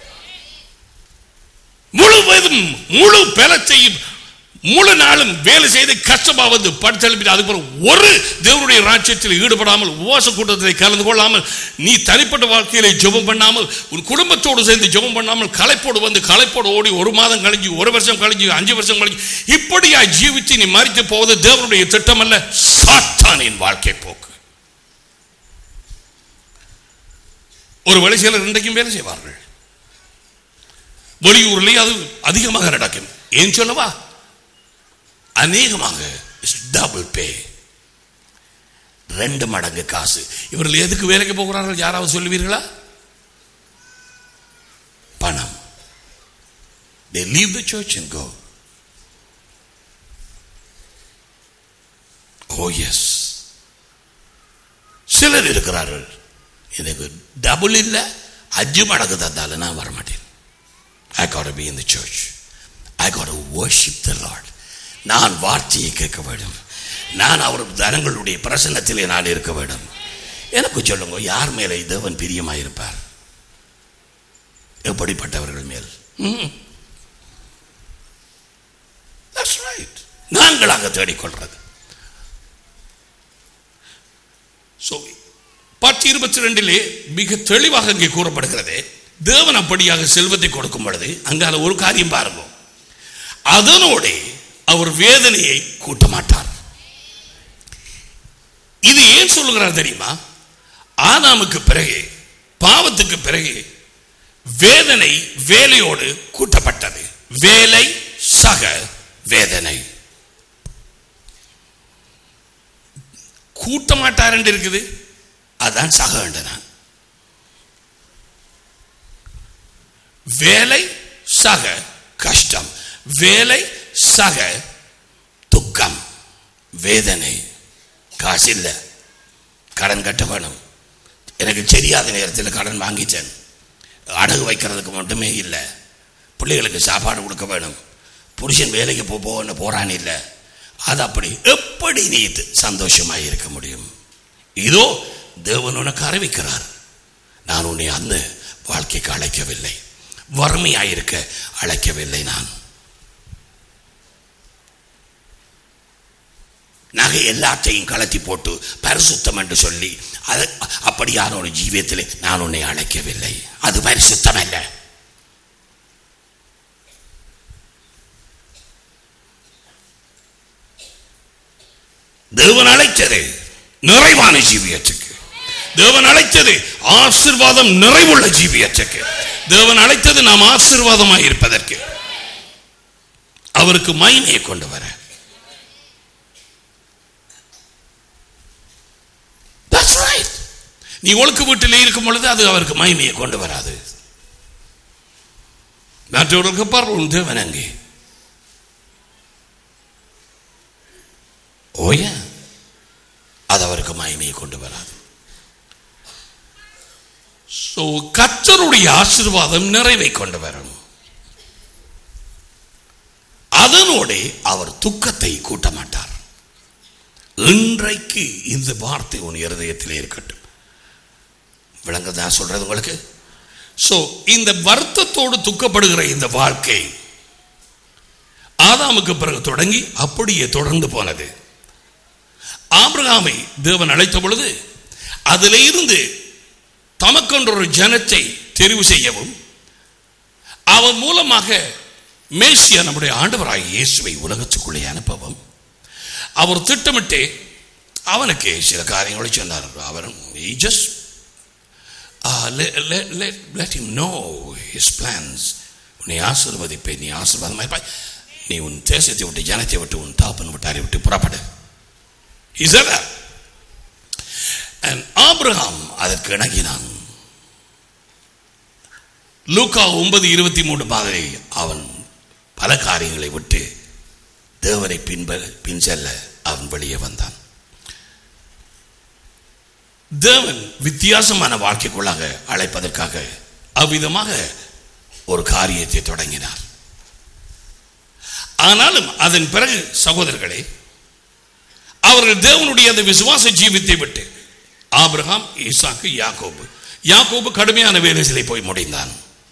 முழுவதும் முழு பலத்தையும் முழு நாளும் வேலை செய்து கஷ்டமா வந்து படுத்தெழுப்பி அதுக்கப்புறம் ஒரு தேவனுடைய ராஜ்யத்தில் ஈடுபடாமல் உபவாச கூட்டத்தில் கலந்து கொள்ளாமல் நீ தனிப்பட்ட வாழ்க்கையிலே ஜெபம் பண்ணாமல் உன் குடும்பத்தோடு சேர்ந்து ஜெபம் பண்ணாமல் களைப்போடு வந்து களைப்போடு ஓடி ஒரு மாதம் கழிஞ்சு ஒரு வருஷம் கழிஞ்சு அஞ்சு வருஷம் கழிஞ்சு இப்படியா ஜீவித்து நீ மறித்து போவது தேவனுடைய திட்டம் அல்ல சாத்தானின் வாழ்க்கை போக்கு ஒரு வேலை சிலர் இன்றைக்கும் வேலை செய்வார்கள் வெளியூரிலே அது அதிகமாக நடக்கும் ஏன் சொல்லவா அநேகமாக டபுள் பே ரெண்டு மடங்கு காசு இவர்கள் எதுக்கு வேலைக்கு போகிறார்கள் யாராவது சொல்லுவீர்களா பணம் they leave the church and go oh yes சிலர் இருக்கிறார்கள் எனக்கு டபுள் இல்லை அஞ்சு மடங்கு தந்தாலும் நான் வரமாட்டேன் I got to be in the church. I got to worship the Lord. நான் வார்த்தையை கேட்க வேண்டும் நான் அவர் தனங்களுடைய பிரசன்னத்திலே நான் இருக்க வேண்டும் எனக்கு சொல்லுங்க யார் மேலே தேவன் பிரியமாக இருப்பார் எப்படிப்பட்டவர்கள் மேல் ம். That's right. நாங்களாக தேடிக்கொள்றது ஸோ பத்து இருபத்தி ரெண்டிலே மிக தெளிவாக இங்கே கூறப்படுகிறது தேவன் அப்படியாக செல்வத்தை கொடுக்கும் பொழுது அங்கால ஒரு காரியம் பாருங்க அதனோட அவர் வேதனையை கூட்ட மாட்டார் இது ஏன் சொல்லுகிறார் தெரியுமா ஆதாமுக்கு பிறகு பாவத்துக்கு பிறகு வேதனை வேலையோடு கூட்டப்பட்டது வேலை சக வேதனை கூட்ட மாட்டார் என்று இருக்குது அதான் சக நான் வேலை சக கஷ்டம் வேலை சக துக்கம் வேதனை காசு இல்லை கடன் கட்ட வேணும் எனக்கு தெரியாத நேரத்தில் கடன் வாங்கிச்சேன் அடகு வைக்கிறதுக்கு மட்டுமே இல்லை பிள்ளைகளுக்கு சாப்பாடு கொடுக்க வேணும் புருஷன் வேலைக்கு போ போன்னு போறான் இல்லை அது அப்படி எப்படி நீ சந்தோஷமாக இருக்க முடியும் இதோ தேவன் உனக்கு அறிவிக்கிறார் நான் உன்னை அந்த வாழ்க்கைக்கு அழைக்கவில்லை வறுமையாயிருக்க அழைக்கவில்லை நான் நகை எல்லாத்தையும் கலத்தி போட்டு பரிசுத்தம் என்று சொல்லி அது அப்படியான ஒரு ஜீவியத்தில் நான் உன்னை அழைக்கவில்லை அது பரிசுத்தம் அல்ல தேவன் அழைத்தது நிறைவான ஜீவியத்துக்கு தேவன் அழைத்தது ஆசிர்வாதம் நிறைவுள்ள ஜீவியத்துக்கு தேவன் அழைத்தது நாம் ஆசீர்வாதமாய் இருப்பதற்கு அவருக்கு மகிமையை கொண்டு வர That's right. நீ ஒழுக்கு வீட்டில் இருக்கும் பொழுது அது அவருக்கு மகிமையை கொண்டு வராது மற்றவர்களுக்கு பார் உன் தேவன் அங்கே ஓய அது அவருக்கு மகிமையை கொண்டு வராது ஸோ கத்தருடைய ஆசீர்வாதம் நிறைவை கொண்டு வரும் அதனோட அவர் துக்கத்தை கூட்ட மாட்டார் இன்றைக்கு இந்த வார்த்தை உன் இருதயத்தில் இருக்கட்டும் விளங்குதா சொல்றது உங்களுக்கு ஸோ இந்த வருத்தத்தோடு துக்கப்படுகிற இந்த வாழ்க்கை ஆதாமுக்கு பிறகு தொடங்கி அப்படியே தொடர்ந்து போனது ஆபிரகாமை தேவன் அழைத்த பொழுது அதில் இருந்து தமக்கென்ற ஒரு ஜனத்தை தெரிவு செய்யவும் அவன் மூலமாக மேசியா நம்முடைய ஆண்டவராய் இயேசுவை உலகத்துக்குள்ளே அனுப்பவும் அவர் திட்டமிட்டு அவனுக்கு சில காரியங்களை சொன்னார் அவரும் he just uh, let, let, let, let him know his plans உன்னை ஆசீர்வதிப்பேன் நீ ஆசீர்வாதமாய் நீ உன் தேசத்தை விட்டு ஜனத்தை விட்டு உன் தாப்பன் விட்டாரை விட்டு புறப்படு He said that. ஆபிரகாம் அதற்கு இணங்கினான் லூக்கா ஒன்பது இருபத்தி மூணு மாதிரி அவன் பல காரியங்களை விட்டு தேவனை பின்ப பின் செல்ல அவன் வெளியே வந்தான் தேவன் வித்தியாசமான வாழ்க்கைக்குள்ளாக அழைப்பதற்காக அவ்விதமாக ஒரு காரியத்தை தொடங்கினார் ஆனாலும் அதன் பிறகு சகோதரர்களே அவர்கள் தேவனுடைய அந்த விசுவாச ஜீவித்தை விட்டு ஆபிரகாம் ஈசாக்கு யாக்கோபு யாக்கோபு கடுமையான வேலைகளை போய் முடிந்தான்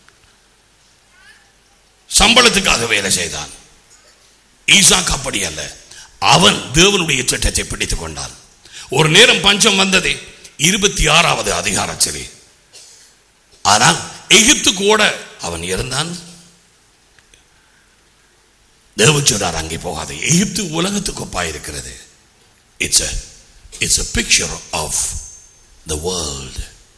சம்பளத்துக்காக வேலை செய்தான் ஈசாக்கு அப்படி அல்ல அவன் தேவனுடைய திட்டத்தை பிடித்துக் கொண்டான் ஒரு நேரம் பஞ்சம் வந்ததே இருபத்தி ஆறாவது அதிகாரத்திலே ஆனால் எகிப்துக்கு ஓட அவன் இருந்தான் தேவன் சொன்னார் அங்கே போகாது எகிப்து உலகத்துக்கு ஒப்பா இருக்கிறது it's it's a picture of the world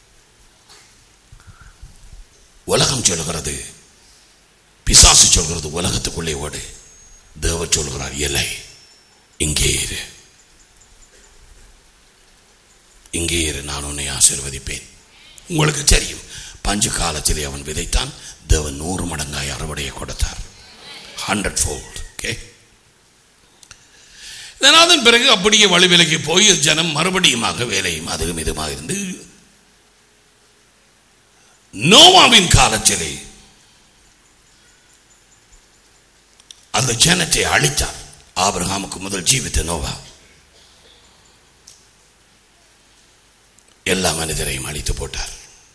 உலகம் சொல்கிறது பிசாசு சொல்கிறது உலகத்துக்குள்ளே ஓடு தேவன் சொல்கிறார் இல்லை இங்கே இரு இங்கே இரு நான் உன்னை ஆசீர்வதிப்பேன் உங்களுக்கு தெரியும் பஞ்சு காலத்திலே அவன் விதைத்தான் தேவன் நூறு மடங்காய் அறுவடையை கொடுத்தார் ஹண்ட்ரட் ஃபோல்ட் ஓகே அதன் பிறகு அப்படியே வழிவிலகி போய் ஜனம் மறுபடியுமாக வேலையும் அதுவும் இதுமாக இருந்து நோவாவின் காலத்திலே அந்த ஜனத்தை அழித்தார் ஆபிரகாமுக்கு முதல் ஜீவித்த நோவா எல்லா மனிதரையும் அழித்து போட்டார்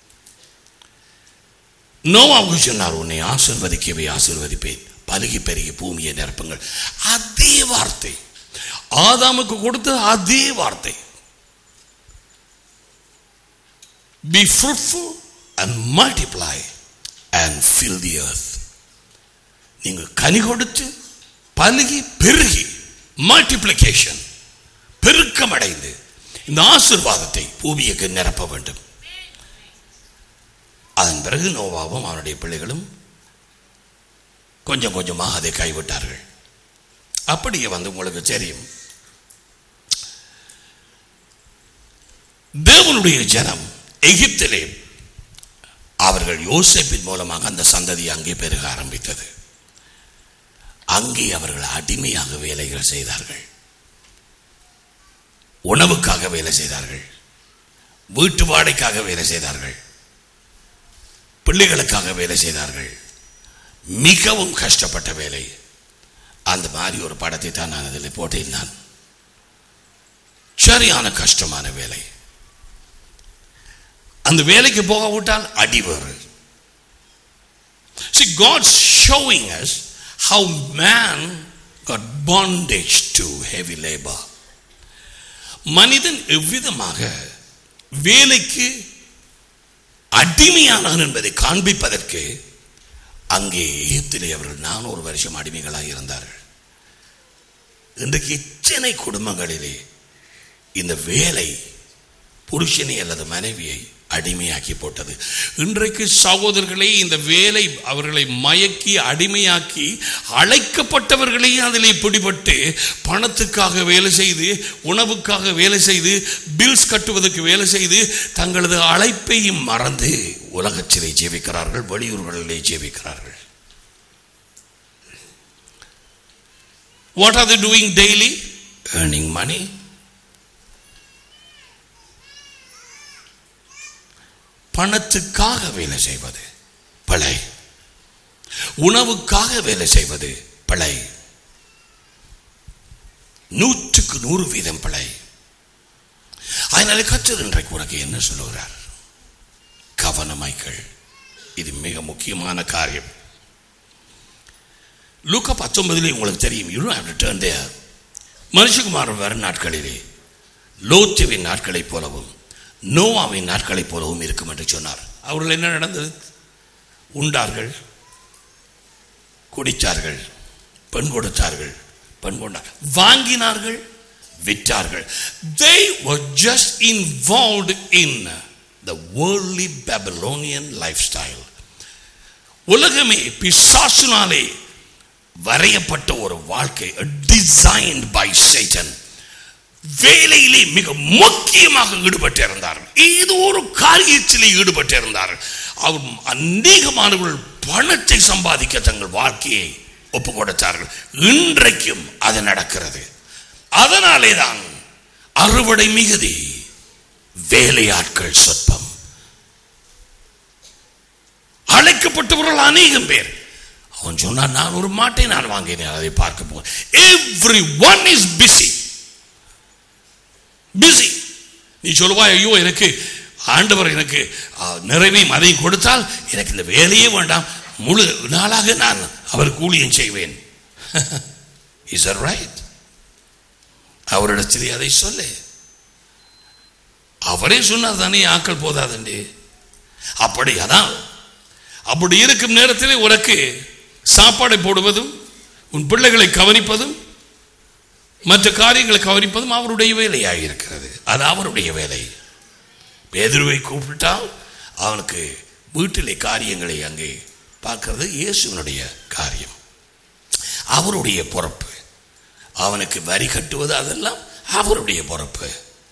நோவாவுக்கு சொன்னார் உன்னை ஆசிர்வதிக்கவே ஆசிர்வதிப்பேன் பலுகி பெருகி பூமியை நிரப்புங்கள் அதே வார்த்தை ஆதாமுக்கு கொடுத்த அதே வார்த்தை be fruitful and multiply and fill the earth நீங்கள் கனி கொடுத்து பலுகி பெருகி மல்டிப்ளிகேஷன் பெருக்கமடைந்து இந்த ஆசிர்வாதத்தை பூமியக்கு நிரப்ப வேண்டும் அதன் பிறகு நோவாவும் அவனுடைய பிள்ளைகளும் கொஞ்சம் கொஞ்சமாக அதை கைவிட்டார்கள் அப்படியே வந்து உங்களுக்கு தெரியும் தேவனுடைய ஜனம் எகிப்திலே அவர்கள் யோசேப்பின் மூலமாக அந்த சந்ததி அங்கே பெருக ஆரம்பித்தது அங்கே அவர்கள் அடிமையாக வேலைகள் செய்தார்கள் உணவுக்காக வேலை செய்தார்கள் வீட்டு வாடகைக்காக வேலை செய்தார்கள் பிள்ளைகளுக்காக வேலை செய்தார்கள் மிகவும் கஷ்டப்பட்ட வேலை அந்த மாதிரி ஒரு படத்தை தான் நான் அதில் போட்டிருந்தான் சரியான கஷ்டமான வேலை அந்த வேலைக்கு போக விட்டால் அடி வரும் See, God's showing us how man got bondage to heavy labor. மனிதன் எவ்விதமாக வேலைக்கு அடிமையானான் என்பதை காண்பிப்பதற்கு அங்கே எகிப்திலே அவர்கள் நானூறு வருஷம் அடிமைகளாக இருந்தார்கள் இன்றைக்கு இத்தனை குடும்பங்களிலே இந்த வேலை புருஷனை அல்லது மனைவியை அடிமையாக்கி போட்டது இன்றைக்கு சகோதரர்களே இந்த வேலை அவர்களை மயக்கி அடிமையாக்கி அழைக்கப்பட்டவர்களையும் அதிலே பிடிபட்டு பணத்துக்காக வேலை செய்து உணவுக்காக வேலை செய்து பில்ஸ் கட்டுவதற்கு வேலை செய்து தங்களது அழைப்பையும் மறந்து உலகத்திலே ஜீவிக்கிறார்கள் வெளியூர்களிலே ஜீவிக்கிறார்கள் what are they doing daily earning money பணத்துக்காக வேலை செய்வது பிழை உணவுக்காக வேலை செய்வது பிழை நூற்றுக்கு நூறு வீதம் பிழை அதனால கற்றர் இன்றைக்கு உனக்கு என்ன சொல்லுகிறார் கவனமாய்கள் இது மிக முக்கியமான காரியம் லூக்கா பத்தொன்பதுல உங்களுக்கு தெரியும் you have to turn there மனுஷகுமாரன் வரும் நாட்களிலே லோத்துவின் நாட்களைப் போலவும் நோவாவின் நாட்களைப் போலவும் இருக்கும் என்று சொன்னார் அவர்கள் என்ன நடந்தது உண்டார்கள் குடித்தார்கள் பெண் கொடுத்தார்கள் பெண் கொண்டார் வாங்கினார்கள் விற்றார்கள் they were just involved in the worldly babylonian lifestyle உலகமே பிசாசுனாலே வரையப்பட்ட ஒரு வாழ்க்கை designed by satan வேலையிலே மிக முக்கியமாக ஈடுபட்டிருந்தார்கள் ஏதோ ஒரு காரியத்திலே ஈடுபட்டிருந்தார்கள் அவர் அநேகமானவர்கள் பணத்தை சம்பாதிக்க தங்கள் வாழ்க்கையை ஒப்பு கொடுத்தார்கள் இன்றைக்கும் அது நடக்கிறது அதனாலே தான் அறுவடை மிகுதி வேலையாட்கள் சொற்பம் அழைக்கப்பட்டவர்கள் அநேகம் பேர் அவன் சொன்னான் நான் ஒரு மாட்டை நான் வாங்கினேன் அதை பார்க்க போகிறேன் everyone is busy busy நீ சொல்லுவாய் ஐயோ எனக்கு ஆண்டவர் எனக்கு ஆ, நிறைவையும் அதையும் கொடுத்தால் எனக்கு இந்த வேலையே வேண்டாம் முழு நாளாக நான் அவருக்கு ஊழியம் செய்வேன் இஸ் ரைட் அவரிடத்திலே அதை சொல்லு அவரே சொன்னார் தானே ஆக்கள் போதாதண்டி அப்படி அதான் அப்படி இருக்கும் நேரத்திலே உனக்கு சாப்பாடை போடுவதும் உன் பிள்ளைகளை கவனிப்பதும் மற்ற காரியங்களை கவனிப்பதும் அவருடைய வேலையாக இருக்கிறது அது அவருடைய வேலை பேதுருவை கூப்பிட்டால் அவனுக்கு வீட்டிலே காரியங்களை அங்கே பார்க்கிறது இயேசுவனுடைய காரியம் அவருடைய பொறுப்பு அவனுக்கு வரி கட்டுவது அதெல்லாம் அவருடைய பொறுப்பு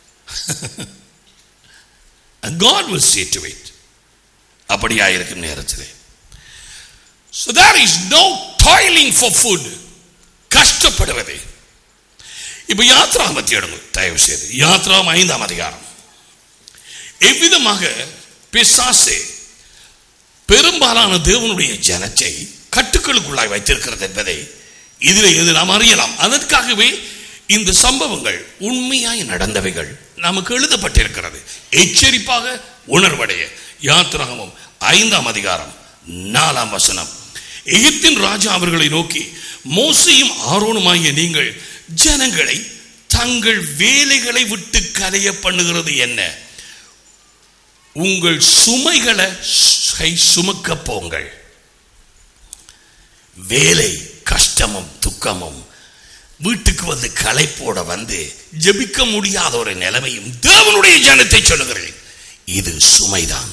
God will see to it அப்படியா இருக்கும் நேரத்திலே So there is no toiling for food கஷ்டப்படுவது இப்ப யாத்ராமத்தை எடுங்க தயவு செய்து யாத்ராம் ஐந்தாம் அதிகாரம் எவ்விதமாக பிசாசே பெரும்பாலான தேவனுடைய ஜனத்தை கட்டுக்களுக்குள்ளாய் வைத்திருக்கிறது என்பதை இதில் இது நாம் அறியலாம் அதற்காகவே இந்த சம்பவங்கள் உண்மையாய் நடந்தவைகள் நமக்கு எழுதப்பட்டிருக்கிறது எச்சரிப்பாக உணர்வடைய யாத்திராகமம் ஐந்தாம் அதிகாரம் நாலாம் வசனம் எகிப்தின் ராஜா அவர்களை நோக்கி மோசையும் ஆரோனுமாகிய நீங்கள் ஜனங்களை தங்கள் வேலைகளை விட்டு கலைய பண்ணுகிறது என்ன உங்கள் சுமைகளை சை சுமக்க போங்கள் வேலை கஷ்டமும் துக்கமும் வீட்டுக்கு வந்து களைப்போட வந்து ஜெபிக்க முடியாத ஒரு நிலைமையும் தேவனுடைய ஜனத்தை சொல்லுகிறேன் இது சுமைதான்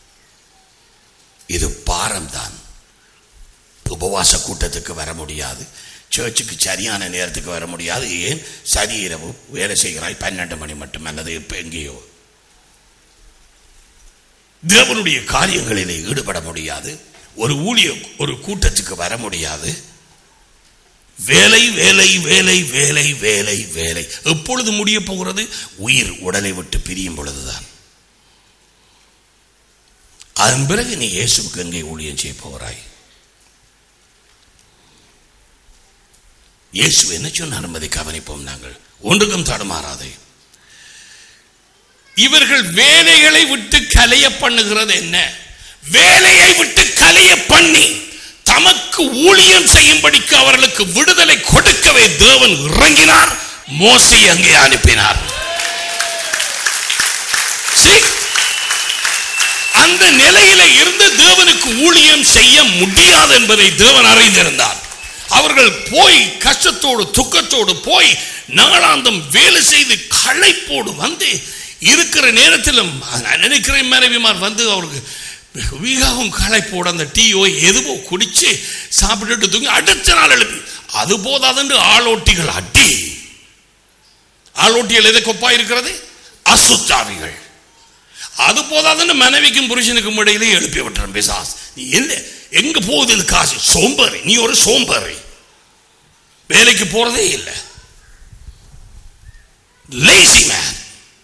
இது பாரம்தான் உபவாச கூட்டத்துக்கு வர முடியாது சர்ச்சுக்கு சரியான நேரத்துக்கு வர முடியாது ஏன் சரி இரவு வேலை செய்கிறாய் பன்னெண்டு மணி மட்டும் அல்லது இப்ப எங்கேயோ தேவனுடைய காரியங்களிலே ஈடுபட முடியாது ஒரு ஊழிய ஒரு கூட்டத்துக்கு வர முடியாது வேலை வேலை வேலை வேலை வேலை வேலை எப்பொழுது முடிய போகிறது உயிர் உடலை விட்டு பிரியும் பொழுதுதான் அதன் பிறகு நீ இயேசுவுக்கு எங்கே ஊழியம் செய்ய போகிறாய் இயேசு என்ன சொன்னார் என்பதை கவனிப்போம் நாங்கள் ஒன்றுக்கும் தடுமாறாதே இவர்கள் வேலைகளை விட்டு கலைய பண்ணுகிறது என்ன வேலையை விட்டு கலைய பண்ணி தமக்கு ஊழியம் செய்யும்படிக்கு அவர்களுக்கு விடுதலை கொடுக்கவே தேவன் இறங்கினார் மோசை அங்கே அனுப்பினார் See? அந்த நிலையில இருந்து தேவனுக்கு ஊழியம் செய்ய முடியாது என்பதை தேவன் அறிந்திருந்தார் அவர்கள் போய் கஷ்டத்தோடு துக்கத்தோடு போய் நாளாந்தம் வேலை செய்து களைப்போடு வந்து இருக்கிற நேரத்திலும் நான் நினைக்கிறேன் மனைவிமார் வந்து அவருக்கு மிகவும் களைப்போடு அந்த டீயோ எதுவோ குடிச்சு சாப்பிட்டுட்டு தூங்கி அடுத்த நாள் எழுப்பி அது போதாதென்று ஆளோட்டிகள் அடி ஆளோட்டிகள் எதை கொப்பா இருக்கிறது அசுத்தாவிகள் அது போதாதுன்னு மனைவிக்கும் புருஷனுக்கும் இடையிலே எழுப்பி விட்டுறேன் பிசாஸ் நீ என்ன எங்க போகுது இது காசு சோம்பேறி நீ ஒரு சோம்பேறி வேலைக்கு போறதே இல்லை லேசி மேன்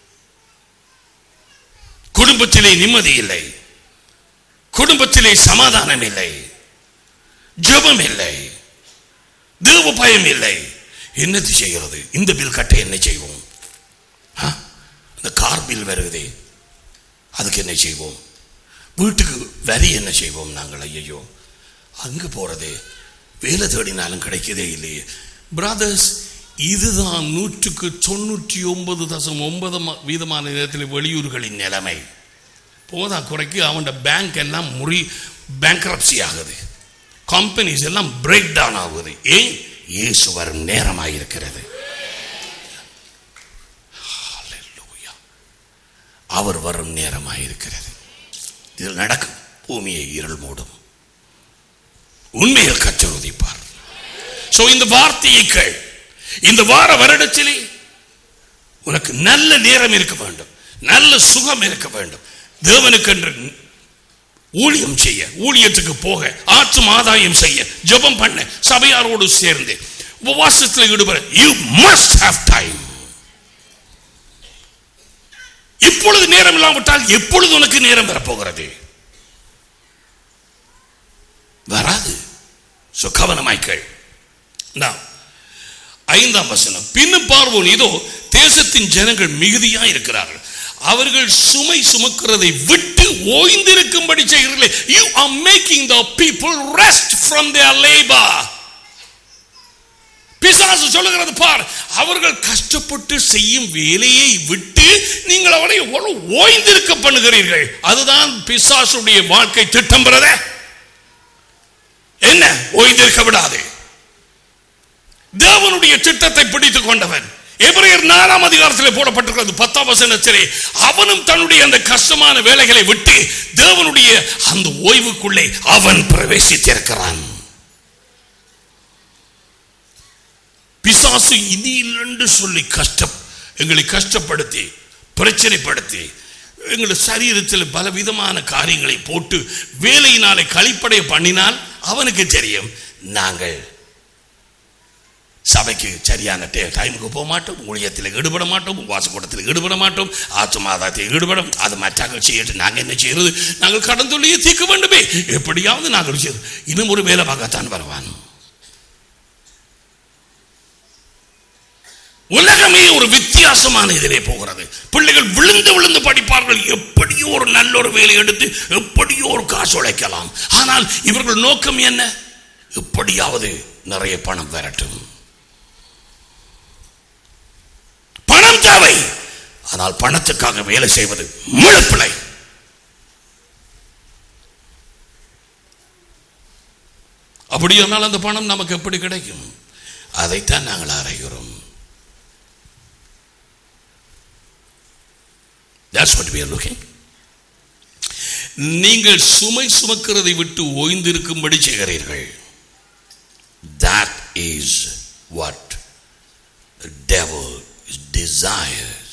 குடும்பத்திலே நிம்மதி இல்லை குடும்பத்திலே சமாதானம் இல்லை ஜெபம் இல்லை தேவ பயம் இல்லை என்னது செய்கிறது இந்த பில் கட்ட என்ன செய்வோம் ஆ? இந்த கார் பில் வருகுதே அதுக்கு என்ன செய்வோம் வீட்டுக்கு வரி என்ன செய்வோம் நாங்கள் ஐயோ அங்கு போறதே வேலை தேடினாலும் கிடைக்கதே இல்லையே பிரதர்ஸ் இதுதான் நூற்றுக்கு தொண்ணூற்றி ஒன்பது தசம் ஒன்பது ம- வீதமான நேரத்தில் வெளியூர்களின் நிலைமை போதா குறைக்கு அவனோட பேங்க் எல்லாம் முறி பேங்க்ரப்சி ஆகுது கம்பெனிஸ் எல்லாம் பிரேக் டவுன் ஆகுது ஏன் இயேசு வரும் நேரமாயிருக்கிறது Hallelujah. அவர் வரும் நேரமாயிருக்கிறது இதில் நடக்கும் பூமியை இருள் மூடும் உண்மையில் கற்று உதிப்பார் சோ இந்த வார்த்தையை கேள் இந்த வார வருடத்திலே உனக்கு நல்ல நேரம் இருக்க வேண்டும் நல்ல சுகம் இருக்க வேண்டும் தேவனுக்கென்று ஊழியம் செய்ய ஊழியத்துக்கு போக ஆற்றும் ஆதாயம் செய்ய ஜெபம் பண்ண சபையாரோடு சேர்ந்து உபவாசத்தில் ஈடுபட யூ மஸ்ட் ஹேவ் டைம் இப்பொழுது நேரம் இல்லாவிட்டால் எப்பொழுது உனக்கு நேரம் வரப்போகிறது வராது சோ கவனமாய்க்கள் Now, ஐந்தாம் வசனம் பின்னும் பார்வோன் இதோ தேசத்தின் ஜனங்கள் மிகுதியா இருக்கிறார்கள் அவர்கள் சுமை சுமக்கிறதை விட்டு ஓய்ந்திருக்கும்படி செய்கிறீர்களே you are making the people rest from their labor பிசாசு சொல்லுகிறது பார் அவர்கள் கஷ்டப்பட்டு செய்யும் வேலையை விட்டு நீங்கள் அவரை எவ்வளவு ஓய்ந்திருக்க பண்ணுகிறீர்கள் அதுதான் பிசாசுடைய வாழ்க்கை திட்டம் பிரதே என்ன ஓய்ந்திருக்க விடாது தேவனுடைய திட்டத்தை பிடித்துக் கொண்டவன் எபிரேயர் நாலாம் அதிகாரத்தில் போடப்பட்டிருக்கிறது பத்தாம் வசனத்திலே அவனும் தன்னுடைய அந்த கஷ்டமான வேலைகளை விட்டு தேவனுடைய அந்த ஓய்வுக்குள்ளே அவன் பிரவேசித்திருக்கிறான் பிசாசு இனி இல்லைன்னு சொல்லி கஷ்டம் எங்களை கஷ்டப்படுத்தி பிரச்சனைப்படுத்தி எங்கள் சரீரத்தில் பலவிதமான காரியங்களை போட்டு வேலையினாலே கழிப்படைய பண்ணினால் அவனுக்கு தெரியும் நாங்கள் சபைக்கு சரியான டே- டைமுக்கு போக மாட்டோம் ஊழியத்தில் ஈடுபட மாட்டோம் வாசக்கூடத்தில் ஈடுபட மாட்டோம் ஆத்து மாதாத்தை ஈடுபடும் அது மற்றாக்கள் செய்யட்டு நாங்கள் என்ன செய்யறது நாங்கள் கடன் தொல்லையை தீர்க்க வேண்டுமே எப்படியாவது நாங்கள் செய்யறது இன்னும் ஒரு வேலை பார்க்கத்தான் வருவான் உலகமே ஒரு வித்தியாசமான இதிலே போகிறது பிள்ளைகள் விழுந்து விழுந்து படிப்பார்கள் எப்படியோ ஒரு நல்ல ஒரு வேலை எடுத்து எப்படியோ ஒரு காசு உழைக்கலாம் ஆனால் இவர்கள் நோக்கம் என்ன எப்படியாவது நிறைய பணம் வரட்டும் பணம் தேவை ஆனால் பணத்துக்காக வேலை செய்வது முழுப்பிழை அப்படியானால் அந்த பணம் நமக்கு எப்படி கிடைக்கும் அதைத்தான் நாங்கள் ஆராய்கிறோம் That's what we are looking. நீங்கள் சுமை சுமக்கிறதை விட்டு ஓய்ந்திருக்கும்படி செய்கிறீர்கள் That is what the devil desires.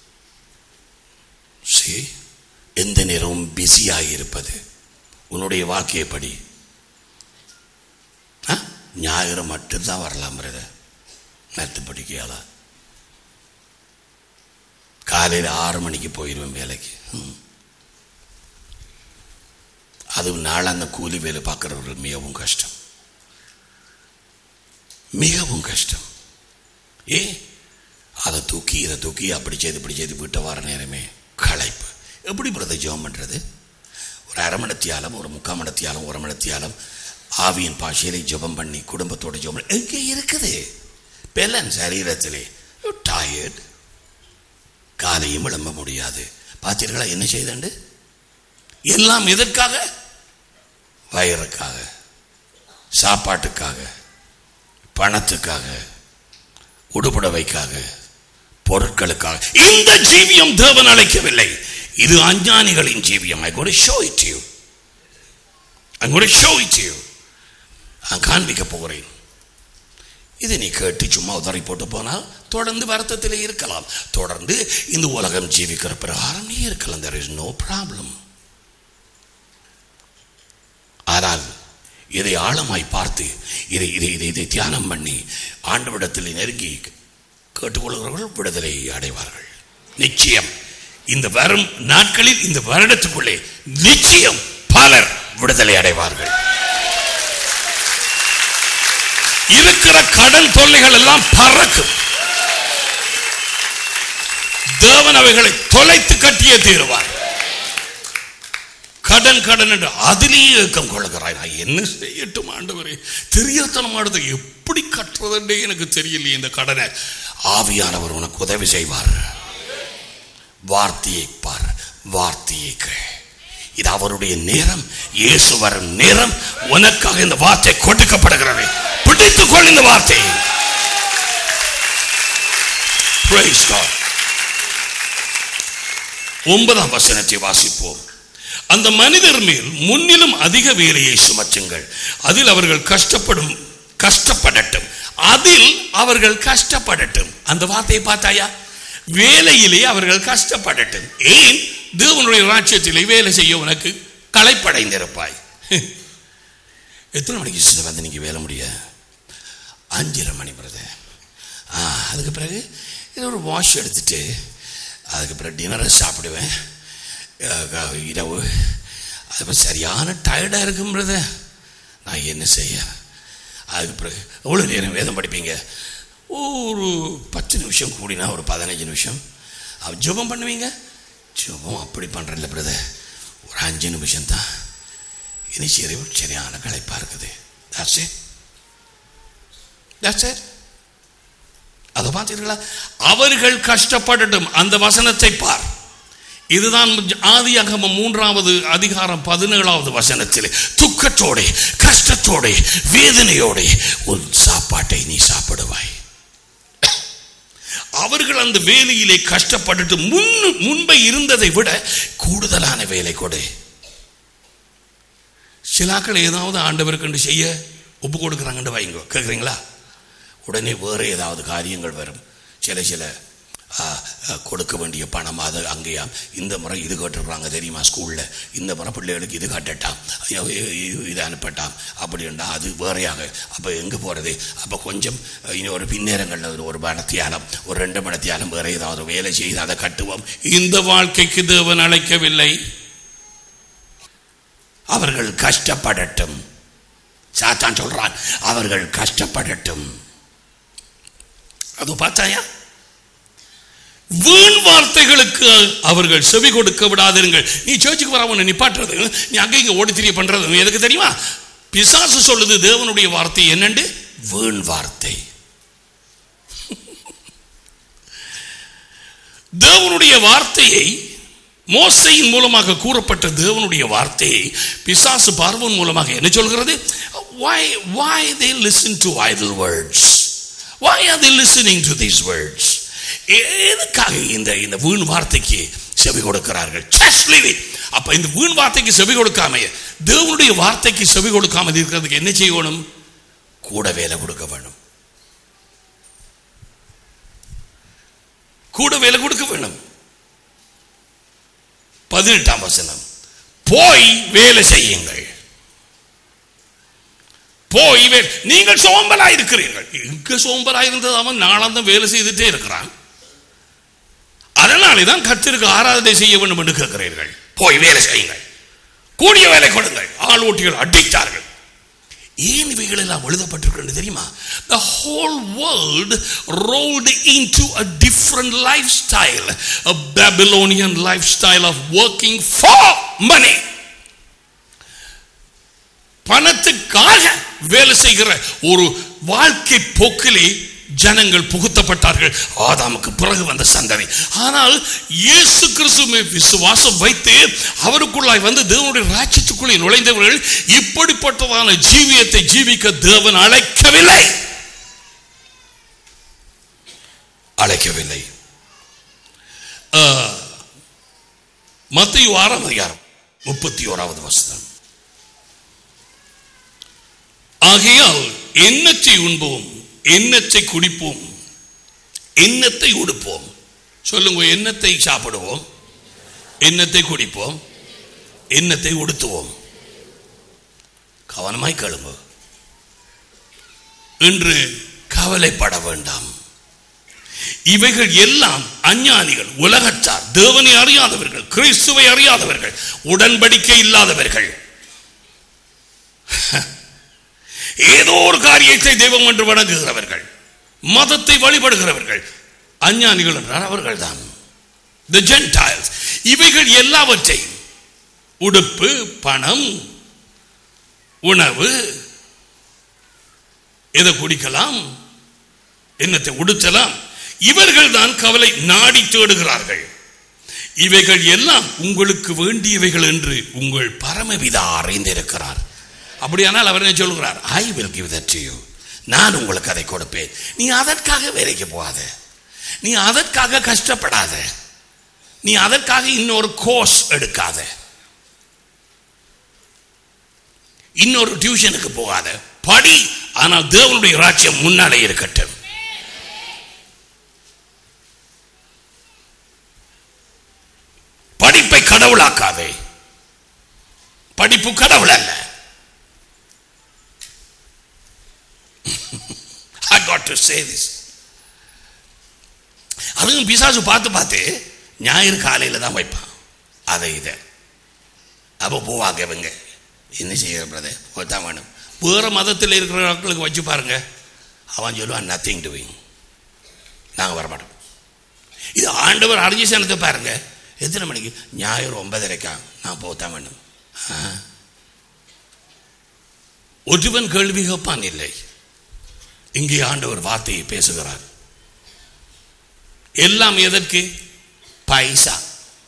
See? எந்த நேரமும் பிஸியாக இருப்பது உன்னுடைய வாக்கியப்படி ஆ? ஞாயிறு மட்டும்தான் வரலாம் பிரதர் நேற்று படிக்கையாளா காலையில் ஆறு மணிக்கு போயிடுவேன் வேலைக்கு ம். அதுவும் நாளாந்த கூலி வேலை பார்க்குறவர்கள் மிகவும் கஷ்டம் மிகவும் கஷ்டம் ஏ அதை தூக்கி இதை தூக்கி அப்படி செய்து இப்படி செய்து வீட்டை வர நேரமே களைப்பு எப்படி பிரதர் ஜெபம் பண்ணுறது ஒரு அரை மணத்தியாலம் ஒரு முக்கால் மணத்தியாலம் ஒரு மணத்தியாலம் ஆவியின் பாஷையிலே ஜெபம் பண்ணி குடும்பத்தோட ஜெபம் பண்ணி எங்கே இருக்குது பெலன் சரீரத்திலே டயர்ட் காலையும் எழும்ப முடியாது பார்த்தீர்களா என்ன செய்தண்டு எல்லாம் எதற்காக வயிறுக்காக சாப்பாட்டுக்காக பணத்துக்காக உடுபடவைக்காக பொருட்களுக்காக இந்த ஜீவியம் தேவன் அழைக்கவில்லை இது அஞ்ஞானிகளின் ஜீவியம் I got show it you I got show it you நான் காண்பிக்க போகிறேன் இதை நீ கேட்டு சும்மா உதறி போட்டு போனால் தொடர்ந்து வருத்தத்தில் இருக்கலாம் தொடர்ந்து இந்த உலகம் ஜீவிக்கிற பிரகாரம் நீ இருக்கலாம் there is no problem ஆனால் இதை ஆழமாய் பார்த்து இதை இதை இதை இதை தியானம் பண்ணி ஆண்டவிடத்தில் நெருங்கி கேட்டுக்கொள்கிறவர்கள் விடுதலை அடைவார்கள் நிச்சயம் இந்த வரும் நாட்களில் இந்த வருடத்துக்குள்ளே நிச்சயம் பலர் விடுதலை அடைவார்கள் இருக்கிற கடன் தொல்லைகள் எல்லாம் பறக்கும் தேவன் அவைகளை தொலைத்து கட்டியே தீருவார் கடன் கடன் என்று அதிலேயே ஏக்கம் கொள்ளுகிறாய் நான் என்ன செய்யட்டும் ஆண்டவரே தெரியாதனமானது எப்படி கட்டுறதுன்றே எனக்கு தெரியலையே இந்த கடனை ஆவியானவர் உனக்கு உதவி செய்வார் வார்த்தையை பார் வார்த்தையை கேள் இது அவருடைய நேரம் இயேசு வரும் நேரம் உனக்காக இந்த வார்த்தை கொடுக்கப்படுகிறது பிடித்துக் கொள் இந்த வார்த்தையை Praise God. ஒன்பதாம் வசனத்தை வாசிப்போம் அந்த மனிதர் மேல் முன்னிலும் அதிக வேலையை சுமற்றுங்கள் அதில் அவர்கள் கஷ்டப்படும் கஷ்டப்படட்டும் அதில் அவர்கள் கஷ்டப்படட்டும் அந்த வார்த்தையை பார்த்தாயா வேலையிலே அவர்கள் கஷ்டப்படட்டும் ஏன் தேவனுடைய ராஜ்யத்திலே வேலை செய்ய உனக்கு களைப்படைந்திருப்பாய் எத்தனை மணிக்கு சிஸ்டர் வந்து நீங்கள் வேலை முடிய அஞ்சரை மணி பிரதர் ஆ அதுக்கு பிறகு இது ஒரு வாஷ் எடுத்துட்டு அதுக்கு பிறகு டின்னரை சாப்பிடுவேன் அஹ் க- இரவு அது பிறகு சரியான டயர்டாக இருக்கும் பிரதர் நான் என்ன செய்ய அதுக்கு பிறகு எவ்வளோ நேரம் வேதம் படிப்பீங்க ஒரு பத்து நிமிஷம் கூடினா ஒரு பதினஞ்சு நிமிஷம் அவன் ஜெபம் பண்ணுவீங்க ஜெபம் அப்படி பண்ணுறதில்ல பிரதர் ஒரு அஞ்சு நிமிஷம் தான் இனி சரி சரியான களைப்பாக இருக்குது தாட்ஸ் it That's it. அதை பார்த்தீர்களா அவர்கள் கஷ்டப்படட்டும் அந்த வசனத்தை பார் இதுதான் ஆதியாகமம் மூன்றாவது அதிகாரம் பதினேழாவது வசனத்திலே துக்கத்தோட கஷ்டத்தோட வேதனையோட உன் சாப்பாட்டை நீ சாப்பிடுவாய் அவர்கள் அந்த வேலையிலே கஷ்டப்பட்டுட்டு முன் முன்பை இருந்ததை விட கூடுதலான வேலை கொடு சிலாக்கள் ஏதாவது ஆண்டவருக்கண்டு செய்ய ஒப்பு கொடுக்குறாங்கன்னு வைங்க கேட்குறீங்களா உடனே வேறு ஏதாவது காரியங்கள் வரும் சில சில ஆ, ஆ, கொடுக்க வேண்டிய பணம் அது அங்கேயாம் இந்த முறை இது கட்டுறாங்க தெரியுமா ஸ்கூலில் இந்த முறை பிள்ளைகளுக்கு இது கட்டட்டாம் ஐயோ, இ- இ- இது அனுப்பட்டாம் அப்படின்னா அது வேறையாக அப்போ எங்கே போகிறது அப்போ கொஞ்சம் இனி ஒரு பின்னேரங்களில் ஒரு ஒரு மணத்தியாலம் ஒரு ரெண்டு மணத்தியாலம் வேறு ஏதாவது வேலை செய்து அதை கட்டுவோம் இந்த வாழ்க்கைக்கு தேவன் அழைக்கவில்லை அவர்கள் கஷ்டப்படட்டும் சாத்தான் சொல்றான் அவர்கள் கஷ்டப்படட்டும் அது பார்த்தாயா வீண் வார்த்தைகளுக்கு அவர்கள் செவி கொடுக்க விடாதிருங்கள் நீ சர்ச்சுக்கு வர உன்னை நிப்பாட்டுறது நீ அங்க இங்க ஓடி திரிய பண்றது எதுக்கு தெரியுமா பிசாசு சொல்லுது தேவனுடைய வார்த்தை என்னண்டு வீண் வார்த்தை தேவனுடைய வார்த்தையை மோசையின் மூலமாக கூறப்பட்ட தேவனுடைய வார்த்தையை பிசாசு பார்வன் மூலமாக என்ன சொல்கிறது why why they listen to idle words why are they listening to these words எ- எதுக்காக இந்த இந்த வீண் வார்த்தைக்கு செவி கொடுக்கிறார்கள் just leave it அப்ப இந்த வீண் வார்த்தைக்கு செவி கொடுக்காம தேவனுடைய வார்த்தைக்கு செவி கொடுக்காமல் இருக்கிறதுக்கு என்ன செய்யணும் கூட வேலை கொடுக்க வேணும் கூட வேலை கொடுக்க வேணும் பதினெட்டாம் வசனம் போய் வேலை செய்யுங்கள் போய் வே- நீங்கள் சோம்பலா இருக்கிறீர்கள் எங்க சோம்பலா இருந்தது அவன் நாளாந்தம் வேலை செய்துட்டே இருக்கிறான் அதனாலே தான் கர்த்தருக்கு ஆராதனை செய்ய வேண்டும் என்று கேட்கிறீர்கள் போய் வேலை செய்யுங்கள் கூடிய வேலை கொடுங்கள் ஆள் ஓட்டிகள் அடித்தார்கள் ஏன் இவைகள் எல்லாம் எழுதப்பட்டிருக்கிறது தெரியுமா the whole world rolled into a different lifestyle a babylonian lifestyle of working for money பணத்துக்காக வேலை செய்கிற ஒரு வாழ்க்கை போக்கிலே ஜனங்கள் புகுத்தப்பட்டார்கள் ஆதாமுக்கு பிறகு வந்த சந்ததி ஆனால் இயேசு கிறிஸ்துவை விசுவாசம் வைத்து அவருக்குள்ளாய் வந்து தேவனுடைய ராஜ்யத்துக்குள்ளே நுழைந்தவர்கள் இப்படிப்பட்டதான ஜீவியத்தை ஜீவிக்க தேவன் அழைக்கவில்லை அழைக்கவில்லை மத்திய ஆறாம் அதிகாரம் முப்பத்தி ஓராவது வசனம் ஆகையால் எண்ணத்தை உண்போம் எண்ணத்தை குடிப்போம் எண்ணத்தை உடுப்போம் சொல்லுங்க எண்ணத்தை சாப்பிடுவோம் எண்ணத்தை குடிப்போம் எண்ணத்தை உடுத்துவோம் கவனமாய் கழும்பு இன்று கவலைப்பட வேண்டாம் இவைகள் எல்லாம் அஞ்ஞானிகள் உலகத்தார் தேவனை அறியாதவர்கள் கிறிஸ்துவை அறியாதவர்கள் உடன்படிக்கை இல்லாதவர்கள் ஏதோ ஒரு காரியத்தை தெய்வம் என்று வணங்குகிறவர்கள் மதத்தை வழிபடுகிறவர்கள் அஞ்ஞானிகள் என்றால் அவர்கள் தான் the Gentiles இவைகள் எல்லாவற்றையும் உடுப்பு பணம் உணவு எதை குடிக்கலாம் என்னத்தை உடுத்தலாம் இவர்கள் தான் கவலை நாடி தேடுகிறார்கள் இவைகள் எல்லாம் உங்களுக்கு வேண்டியவைகள் என்று உங்கள் பரமபிதா அறிந்திருக்கிறார் அப்படியானால் அவர் என்ன சொல்கிறார் I will give that to you நான் உங்களுக்கு அதை கொடுப்பேன் நீ அதற்காக வேலைக்கு போகாத நீ அதற்காக கஷ்டப்படாத நீ அதற்காக இன்னொரு கோர்ஸ் எடுக்காத இன்னொரு டியூஷனுக்கு போகாத படி ஆனால் தேவனுடைய ராஜ்யம் முன்னாலே இருக்கட்டும் கடவுளாக்காதே படிப்பு கடவுள் அல்ல I got to say this அதுவும் பிசாசு பார்த்து பார்த்து ஞாயிறு காலையில் தான் வைப்பான் அதை இதை அப்போ போவாங்க இவங்க என்ன செய்ய பிரதர் போத்தான் வேணும் வேறு மதத்தில் இருக்கிற மக்களுக்கு வச்சு பாருங்க அவன் சொல்லுவான் நத்திங் டூயிங் நாங்கள் வரமாட்டோம் இது ஆண்டவர் அறிஞ்ச சனத்தை பாருங்க எத்தனை மணிக்கு ஞாயிறு ஒன்பதரைக்கா நான் போத்தான் வேணும் ஆ. ஒருவன் கேள்வி கேட்பான் இல்லை இங்கே ஆண்டவர் வார்த்தையை பேசுகிறார் எல்லாம் எதற்கு பைசா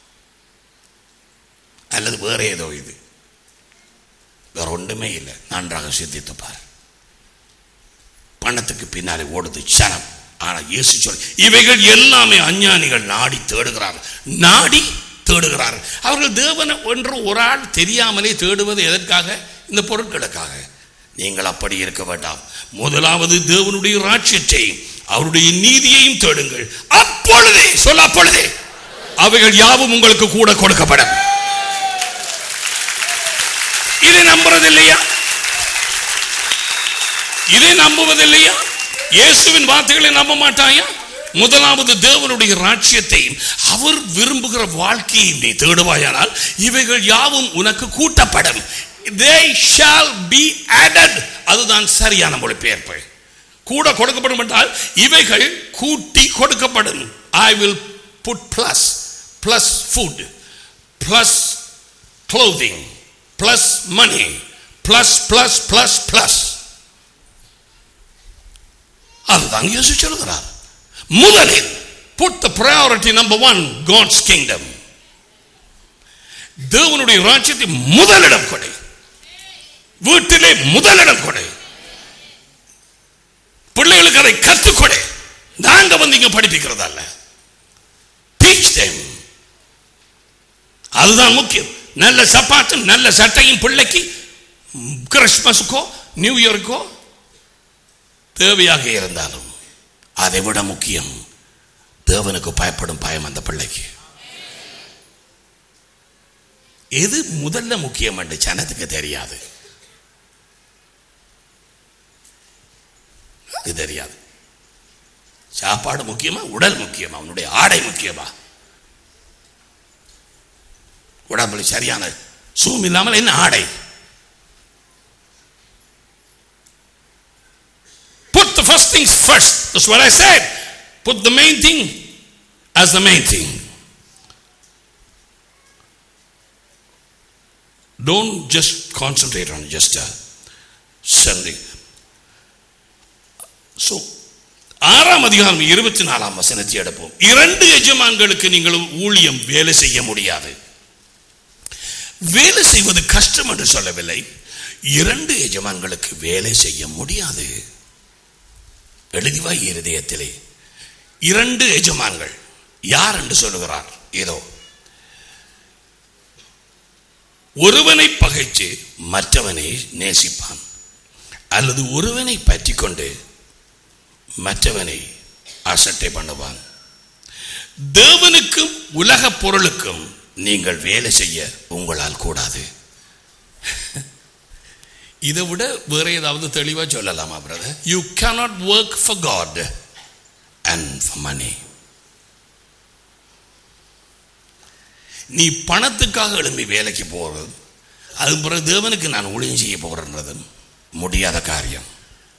அல்லது வேற ஏதோ இது வேற ஒன்றுமே இல்லை நன்றாக சிந்தித்து பார் பணத்துக்கு பின்னாலே ஓடுது சனம் ஆனா இயேசு சொல் இவைகள் எல்லாமே அஞ்ஞானிகள் நாடி தேடுகிறார்கள் நாடி தேடுகிறார்கள் அவர்கள் தேவனை ஒன்று ஒரு ஆள் தெரியாமலே தேடுவது எதற்காக இந்த பொருட்களுக்காக நீங்கள் அப்படி இருக்க வேண்டாம் முதலாவது தேவனுடைய ராட்சியத்தையும் அவருடைய நீதியையும் தேடுங்கள் அப்பொழுதே சொல்ல அப்பொழுதே அவைகள் யாவும் உங்களுக்கு கூட கொடுக்கப்படும் இதை நம்புறது இல்லையா இதை நம்புவது இல்லையா இயேசுவின் வார்த்தைகளை நம்ப மாட்டாயா முதலாவது தேவனுடைய ராட்சியத்தையும் அவர் விரும்புகிற வாழ்க்கையை நீ தேடுவாயானால் இவைகள் யாவும் உனக்கு கூட்டப்படும் they shall be added அதுதான் சரியான மொழிபெயர்ப்பு கூட கொடுக்கப்படும் என்றால் இவைகள் கூட்டி கொடுக்கப்படும் I will put plus plus food plus clothing plus money plus plus plus plus அதுதான் இயேசு சொல்கிறார் முதலில் put the priority number one God's kingdom தேவனுடைய ராஜ்யத்தை முதலிடம் கொடை வீட்டிலே முதலிடம் கொடை பிள்ளைகளுக்கு அதை கற்றுக் கொடை நாங்க வந்து இங்க படிப்பிக்கிறதல்ல டீச் them அதுதான் முக்கியம் நல்ல சப்பாத்தும் நல்ல சட்டையும் பிள்ளைக்கு கிறிஸ்மஸுக்கோ நியூ இயருக்கோ தேவையாக இருந்தாலும் அதை விட முக்கியம் தேவனுக்கு பயப்படும் பயம் அந்த பிள்ளைக்கு எது முதல்ல முக்கியம் என்று ஜனத்துக்கு தெரியாது அது தெரியாது சாப்பாடு முக்கியமா உடல் முக்கியமா அவனுடைய ஆடை முக்கியமா உடம்புல சரியான சூம் இல்லாமல் என்ன ஆடை Put the first things first. That's what I said. Put the main thing as the main thing. Don't just concentrate on just a Sunday. So, ஆறாம் அதிகாரம் இருபத்தி நாலாம் வசனத்தை எடுப்போம் இரண்டு எஜமான்களுக்கு நீங்கள் ஊழியம் வேலை செய்ய முடியாது வேலை செய்வது கஷ்டம் என்று சொல்லவில்லை இரண்டு எஜமான்களுக்கு வேலை செய்ய முடியாது எழுதிவா இருதயத்திலே இரண்டு எஜமான்கள் யார் என்று சொல்லுகிறார் ஏதோ ஒருவனை பகைச்சு மற்றவனை நேசிப்பான் அல்லது ஒருவனை பற்றி கொண்டு மற்றவனை அசட்டை பண்ணுவான் தேவனுக்கும் உலக பொருளுக்கும் நீங்கள் வேலை செய்ய உங்களால் கூடாது இதை விட வேற ஏதாவது தெளிவா சொல்லலாமா brother you cannot work for God and for money நீ பணத்துக்காக எழும்பி வேலைக்கு போகிறது அது பிறகு தேவனுக்கு நான் ஊழியம் செய்ய போகிறேன்றது முடியாத காரியம்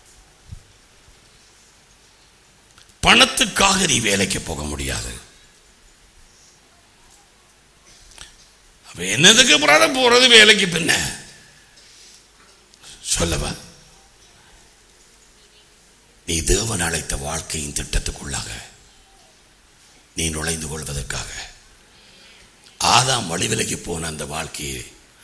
பணத்துக்காக நீ வேலைக்கு போக முடியாது அப்ப என்னதுக்கு பிரதர் போறது வேலைக்கு பின்ன சொல்லவா நீ தேவன் அழைத்த வாழ்க்கையின் திட்டத்துக்குள்ளாக நீ நுழைந்து கொள்வதற்காக ஆதாம் வழிவிலகி போன அந்த வாழ்க்கையை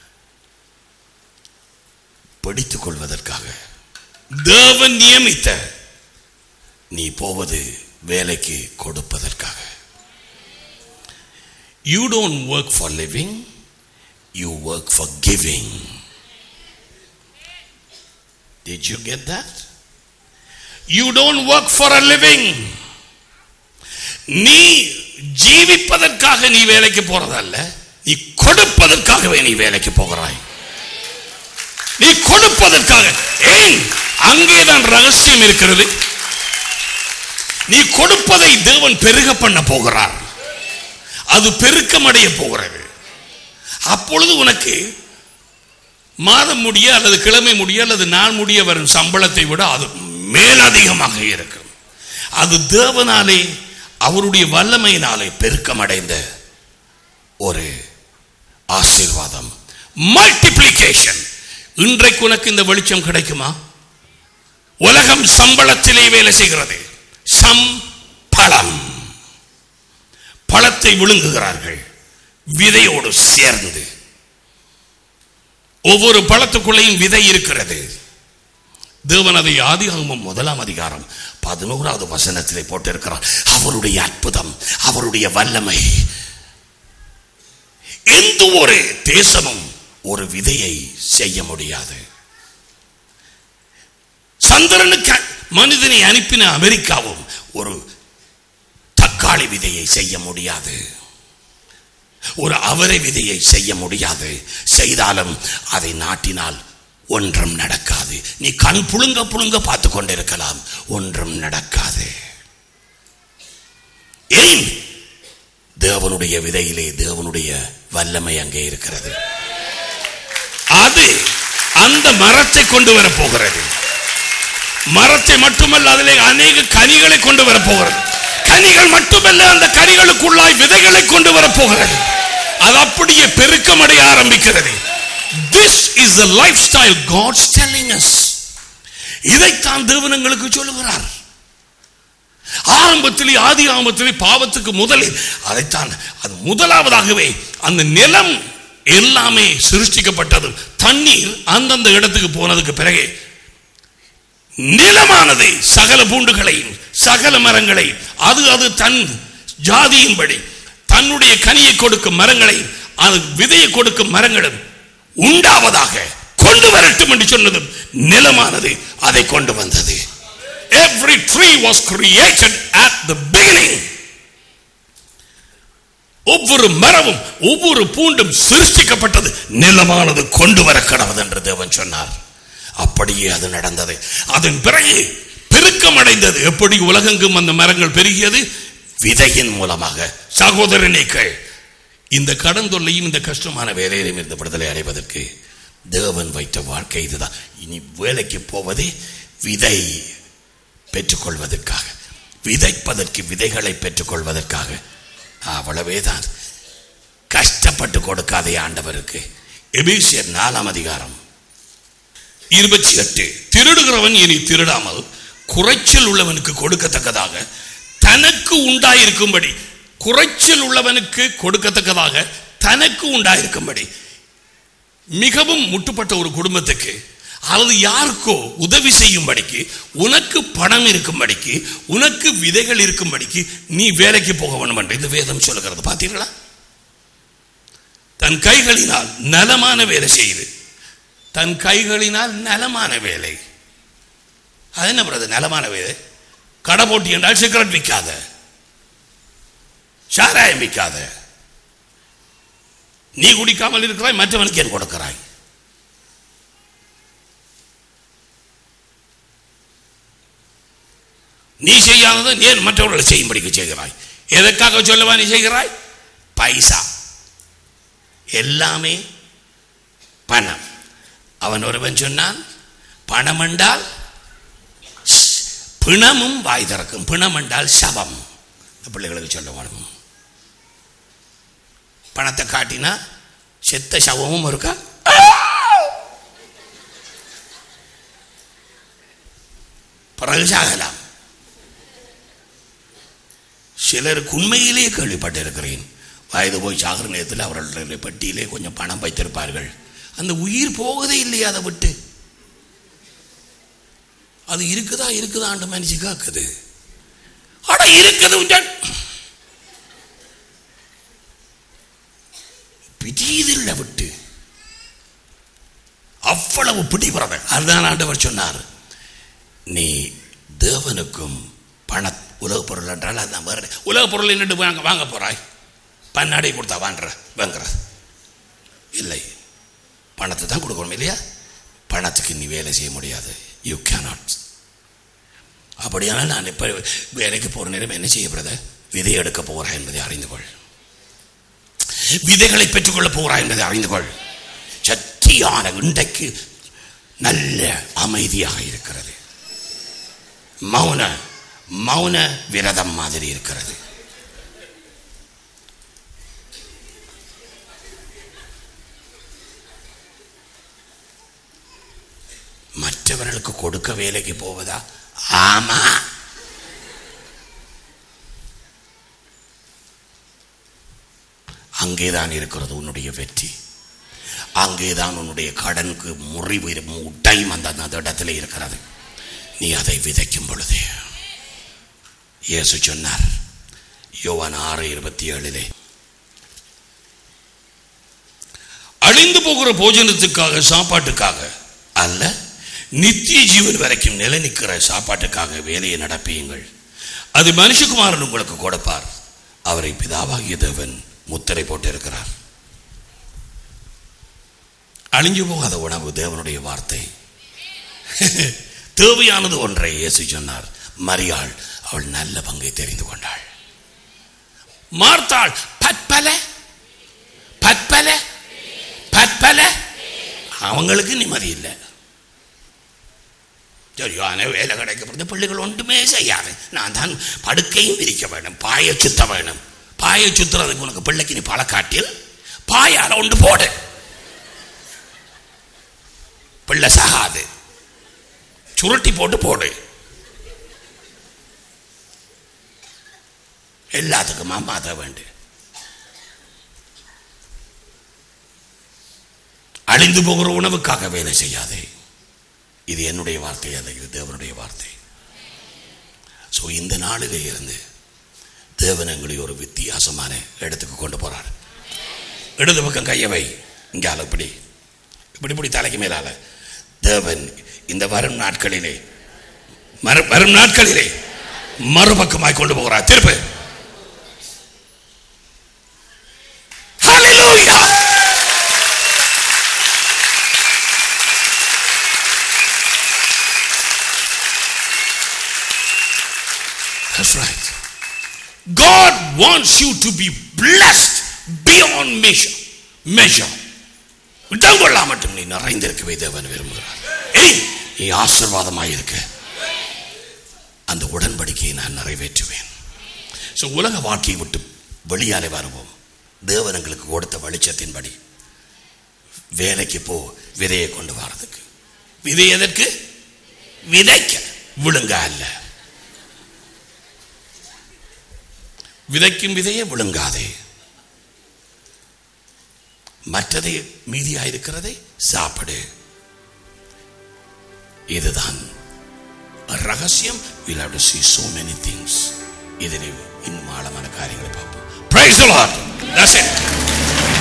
பிடித்துக் கொள்வதற்காக தேவன் நியமித்த நீ போவது வேலைக்கு கொடுப்பதற்காக you don't work for living you work for giving Did you get that? You don't work for a living. நீ ஜீவிப்பதற்காக நீ வேலைக்கு போறதல்ல நீ கொடுப்பதற்காகவே நீ வேலைக்கு போகிறாய் நீ கொடுப்பதற்காக ஏன் அங்கேதான் ரகசியம் இருக்கிறது நீ கொடுப்பதை தேவன் பெருக பண்ண போகிறார் அது பெருக்கமடைய போகிறது அப்பொழுது உனக்கு மாதம் முடிய அல்லது கிழமை முடிய அல்லது நாள் முடிய வரும் சம்பளத்தை விட அது மேலதிகமாக இருக்கும் அது தேவனாலே அவருடைய வல்லமையினாலே பெருக்கமடைந்த ஒரு ஆசீர்வாதம் மல்டிப்ளிகேஷன் இன்றைக்கு உனக்கு இந்த வெளிச்சம் கிடைக்குமா உலகம் சம்பளத்திலே வேலை செய்கிறது சம்பளம் பழத்தை விழுங்குகிறார்கள் விதையோடு சேர்ந்து ஒவ்வொரு பழத்துக்குள்ளேயும் விதை இருக்கிறது தேவன் அதை ஆதிகாகமம் முதலாம் அதிகாரம் பதினோராவது வசனத்திலே போட்டிருக்கிறார் அவருடைய அற்புதம் அவருடைய வல்லமை எந்த ஒரு தேசமும் ஒரு விதையை செய்ய முடியாது சந்திரனுக்கு மனிதனை அனுப்பின அமெரிக்காவும் ஒரு தக்காளி விதையை செய்ய முடியாது ஒரு அவரை விதையை செய்ய முடியாது செய்தாலும் அதை நாட்டினால் ஒன்றும் நடக்காது நீ கண் புழுங்க புழுங்க பார்த்து கொண்டிருக்கலாம் ஒன்றும் நடக்காது ஏன் தேவனுடைய விதையிலே தேவனுடைய வல்லமை அங்கே இருக்கிறது அது அந்த மரத்தை கொண்டு வர போகிறது மரத்தை மட்டுமல்ல அதிலே அநேக கனிகளை கொண்டு வர போகிறது கனிகள் மட்டுமல்ல அந்த கனிகளுக்குள்ளாய் விதைகளை கொண்டு வர போகிறது அது அப்படியே பெருக்கமடைய ஆரம்பிக்கிறது this is the lifestyle God's telling us இதைத்தான் தேவனங்களுக்கு சொல்லுகிறார் ஆரம்பத்திலே ஆதி ஆரம்பத்திலே பாவத்துக்கு முதலில் அதைத்தான் அது முதலாவதாகவே அந்த நிலம் எல்லாமே சிருஷ்டிக்கப்பட்டது தண்ணீர் அந்தந்த இடத்துக்கு போனதுக்கு பிறகு நிலமானது சகல பூண்டுகளையும் சகல மரங்களை அது அது தன் ஜாதியின்படி தன்னுடைய கனியை கொடுக்கும் மரங்களை அது விதையை கொடுக்கும் மரங்களும் உண்டாவதாக கொண்டு வரட்டும் என்று சொன்னதும் நிலமானது அதை கொண்டு வந்தது every tree was created at the beginning ஒவ்வொரு மரமும் ஒவ்வொரு பூண்டும் சிருஷ்டிக்கப்பட்டது நிலமானது கொண்டு வர கடவுது என்று தேவன் சொன்னார் அப்படியே அது நடந்தது அதன் பிறகு பெருக்கம் அடைந்தது எப்படி உலகெங்கும் அந்த மரங்கள் பெருகியது விதையின் மூலமாக சகோதரனேக்கள் இந்த கடன் தொல்லையும் இந்த கஷ்டமான வேலையிலும் இருந்து விடுதலை அடைவதற்கு தேவன் வைத்த வாழ்க்கை இதுதான் இனி வேலைக்கு போவதே விதை பெற்றுக்கொள்வதற்காக விதைப்பதற்கு விதைகளை பெற்றுக்கொள்வதற்காக அவ்வளவே தான் கஷ்டப்பட்டு கொடுக்காதே ஆண்டவருக்கு எபேசியர் நாலாம் அதிகாரம் இருபத்தி எட்டு திருடுகிறவன் இனி திருடாமல் குறைச்சல் உள்ளவனுக்கு கொடுக்கத்தக்கதாக தனக்கு உண்டாயிருக்கும்படி குறைச்சல் உள்ளவனுக்கு கொடுக்கத்தக்கதாக தனக்கு உண்டாயிருக்கும்படி மிகவும் முட்டுப்பட்ட ஒரு குடும்பத்துக்கு அல்லது யாருக்கோ உதவி செய்யும்படிக்கு உனக்கு பணம் இருக்கும்படிக்கு உனக்கு விதைகள் இருக்கும்படிக்கு நீ வேலைக்கு போக வேண்டும் என்று இந்த வேதம் சொல்லுகிறது பார்த்தீர்களா தன் கைகளினால் நலமான வேலை செய்து தன் கைகளினால் நலமான வேலை அது என்ன பிரது நலமான வேலை கடை போட்டி என்றால் சிகரெட் விற்காத சாராயம் விற்காத நீ குடிக்காமல் இருக்கிறாய் மற்றவனுக்கு ஏன் கொடுக்கிறாய் நீ செய்யாததை ஏன் மற்றவர்களை செய்யும்படிக்கு செய்கிறாய் எதற்காக சொல்லவா நீ செய்கிறாய் பைசா எல்லாமே பணம் அவன் ஒருவன் சொன்னான் பணம் என்றால் ஸ்- பிணமும் வாய் திறக்கும் பிணம் என்றால் சபம் இந்த பிள்ளைகளுக்கு சொல்ல வேணும் பணத்தை காட்டினா செத்த சவமும் இருக்கா பிறகு சாகலாம் சிலருக்கு உண்மையிலே கேள்விப்பட்டிருக்கிறேன் வயது போய் சாகிற நேரத்தில் அவர்களுடைய பெட்டியிலே கொஞ்சம் பணம் வைத்திருப்பார்கள் அந்த உயிர் போகதே இல்லையா அதை விட்டு அது இருக்குதா இருக்குதான்ற மனுஷி காக்குது அட இருக்குது உஞ்சன். பிடியதில்லை விட்டு அவ்வளவு பிடிபடுறது அதுதான் ஆண்டவர் சொன்னார் நீ தேவனுக்கும் பண உலக பொருள் என்றால் அதுதான் வேற உலக பொருள் என்னட்டு வாங்க வாங்க போறாய் பன்னாடை கொடுத்தா வாங்குற வாங்குற இல்லை பணத்தை தான் கொடுக்கணும் இல்லையா பணத்துக்கு நீ வேலை செய்ய முடியாது யூ cannot அப்படியானால் நான் இப்போ வேலைக்கு போகிற நேரம் என்ன செய்ய பிரதர் விதை எடுக்க போகிறாய் என்பதை அறிந்து கொள் விதைகளை பெற்றுக்கொள்ள போகிறாய் என்பதை அறிந்து கொள் சத்தியான இன்றைக்கு நல்ல அமைதியாக இருக்கிறது மௌன மௌன விரதம் மாதிரி இருக்கிறது மற்றவர்களுக்கு கொடுக்க வேலைக்கு போவதா ஆமா அங்கேதான் இருக்கிறது உன்னுடைய வெற்றி அங்கேதான் உன்னுடைய கடனுக்கு முறிவு இரு- டைம் அந்த அந்த இடத்துல இருக்கிறது நீ அதை விதைக்கும் பொழுது இயேசு சொன்னார் யோவான் ஆறு இருபத்தி ஏழிலே அழிந்து போகிற போஜனத்துக்காக சாப்பாட்டுக்காக அல்ல நித்திய ஜீவன் வரைக்கும் நிலை நிற்கிற சாப்பாட்டுக்காக வேலையை நடப்பியுங்கள் அது மனுஷகுமாரன் உங்களுக்கு கொடுப்பார் அவரை பிதாவாகிய தேவன் முத்திரை போட்டிருக்கிறார் அழிஞ்சு போகாத உணவு தேவனுடைய வார்த்தை தேவையானது ஒன்றை இயேசு சொன்னார் மரியாள் அவள் நல்ல பங்கை தெரிந்து கொண்டாள் மார்த்தாள் பற்பல பற்பல பற்பல அவங்களுக்கு நிம்மதி இல்லை சரியான வேலை கிடைக்கப்படுது பிள்ளைகள் ஒன்றுமே செய்யாது நான் தான் படுக்கையும் விரிக்க வேணும் பாயை சுத்த வேணும் பாயை சுத்துறதுக்கு உனக்கு பிள்ளைக்கு நீ பழக்காட்டில் பாயால ஒன்று போடு பிள்ளை சகாது சுருட்டி போட்டு போடு எல்லாத்துக்குமா மாற்ற வேண்டு அழிந்து போகிற உணவுக்காக வேலை செய்யாதே இது என்னுடைய வார்த்தை அல்ல இது தேவனுடைய வார்த்தை ஸோ இந்த நாளிலே இருந்து தேவன் எங்களை ஒரு வித்தியாசமான இடத்துக்கு கொண்டு போறார் இடது பக்கம் கையை வை இங்கால இப்படி இப்படி இப்படி தலைக்கு மேலால தேவன் இந்த வரும் நாட்களிலே மறு- வரும் நாட்களிலே மறுபக்கமாய் கொண்டு போகிறார் திருப்பு Hallelujah! That's right. God wants you to be blessed beyond measure. Measure. இடம் கொள்ளா மட்டும் நீ நிறைந்திருக்கவே தேவன் விரும்புகிறார் ஏய், நீ ஆசீர்வாதமாய் இருக்க அந்த உடன்படிக்கையை நான் நிறைவேற்றுவேன் ஸோ உலக வாழ்க்கையை விட்டு வெளியாலே வருவோம் தேவன் எங்களுக்கு கொடுத்த வெளிச்சத்தின்படி வேலைக்கு போ விதையை கொண்டு வர்றதுக்கு விதை எதற்கு விதைக்க விழுங்க அல்ல விதைக்கும் விதையை விழுங்காதே மற்றதை மீதியாயிருக்கிறதை சாப்பிடு இதுதான் ரகசியம் we'll have to see so many things இதில் இன்னும் ஆழமான காரியங்களை பார்ப்போம் praise the lord that's it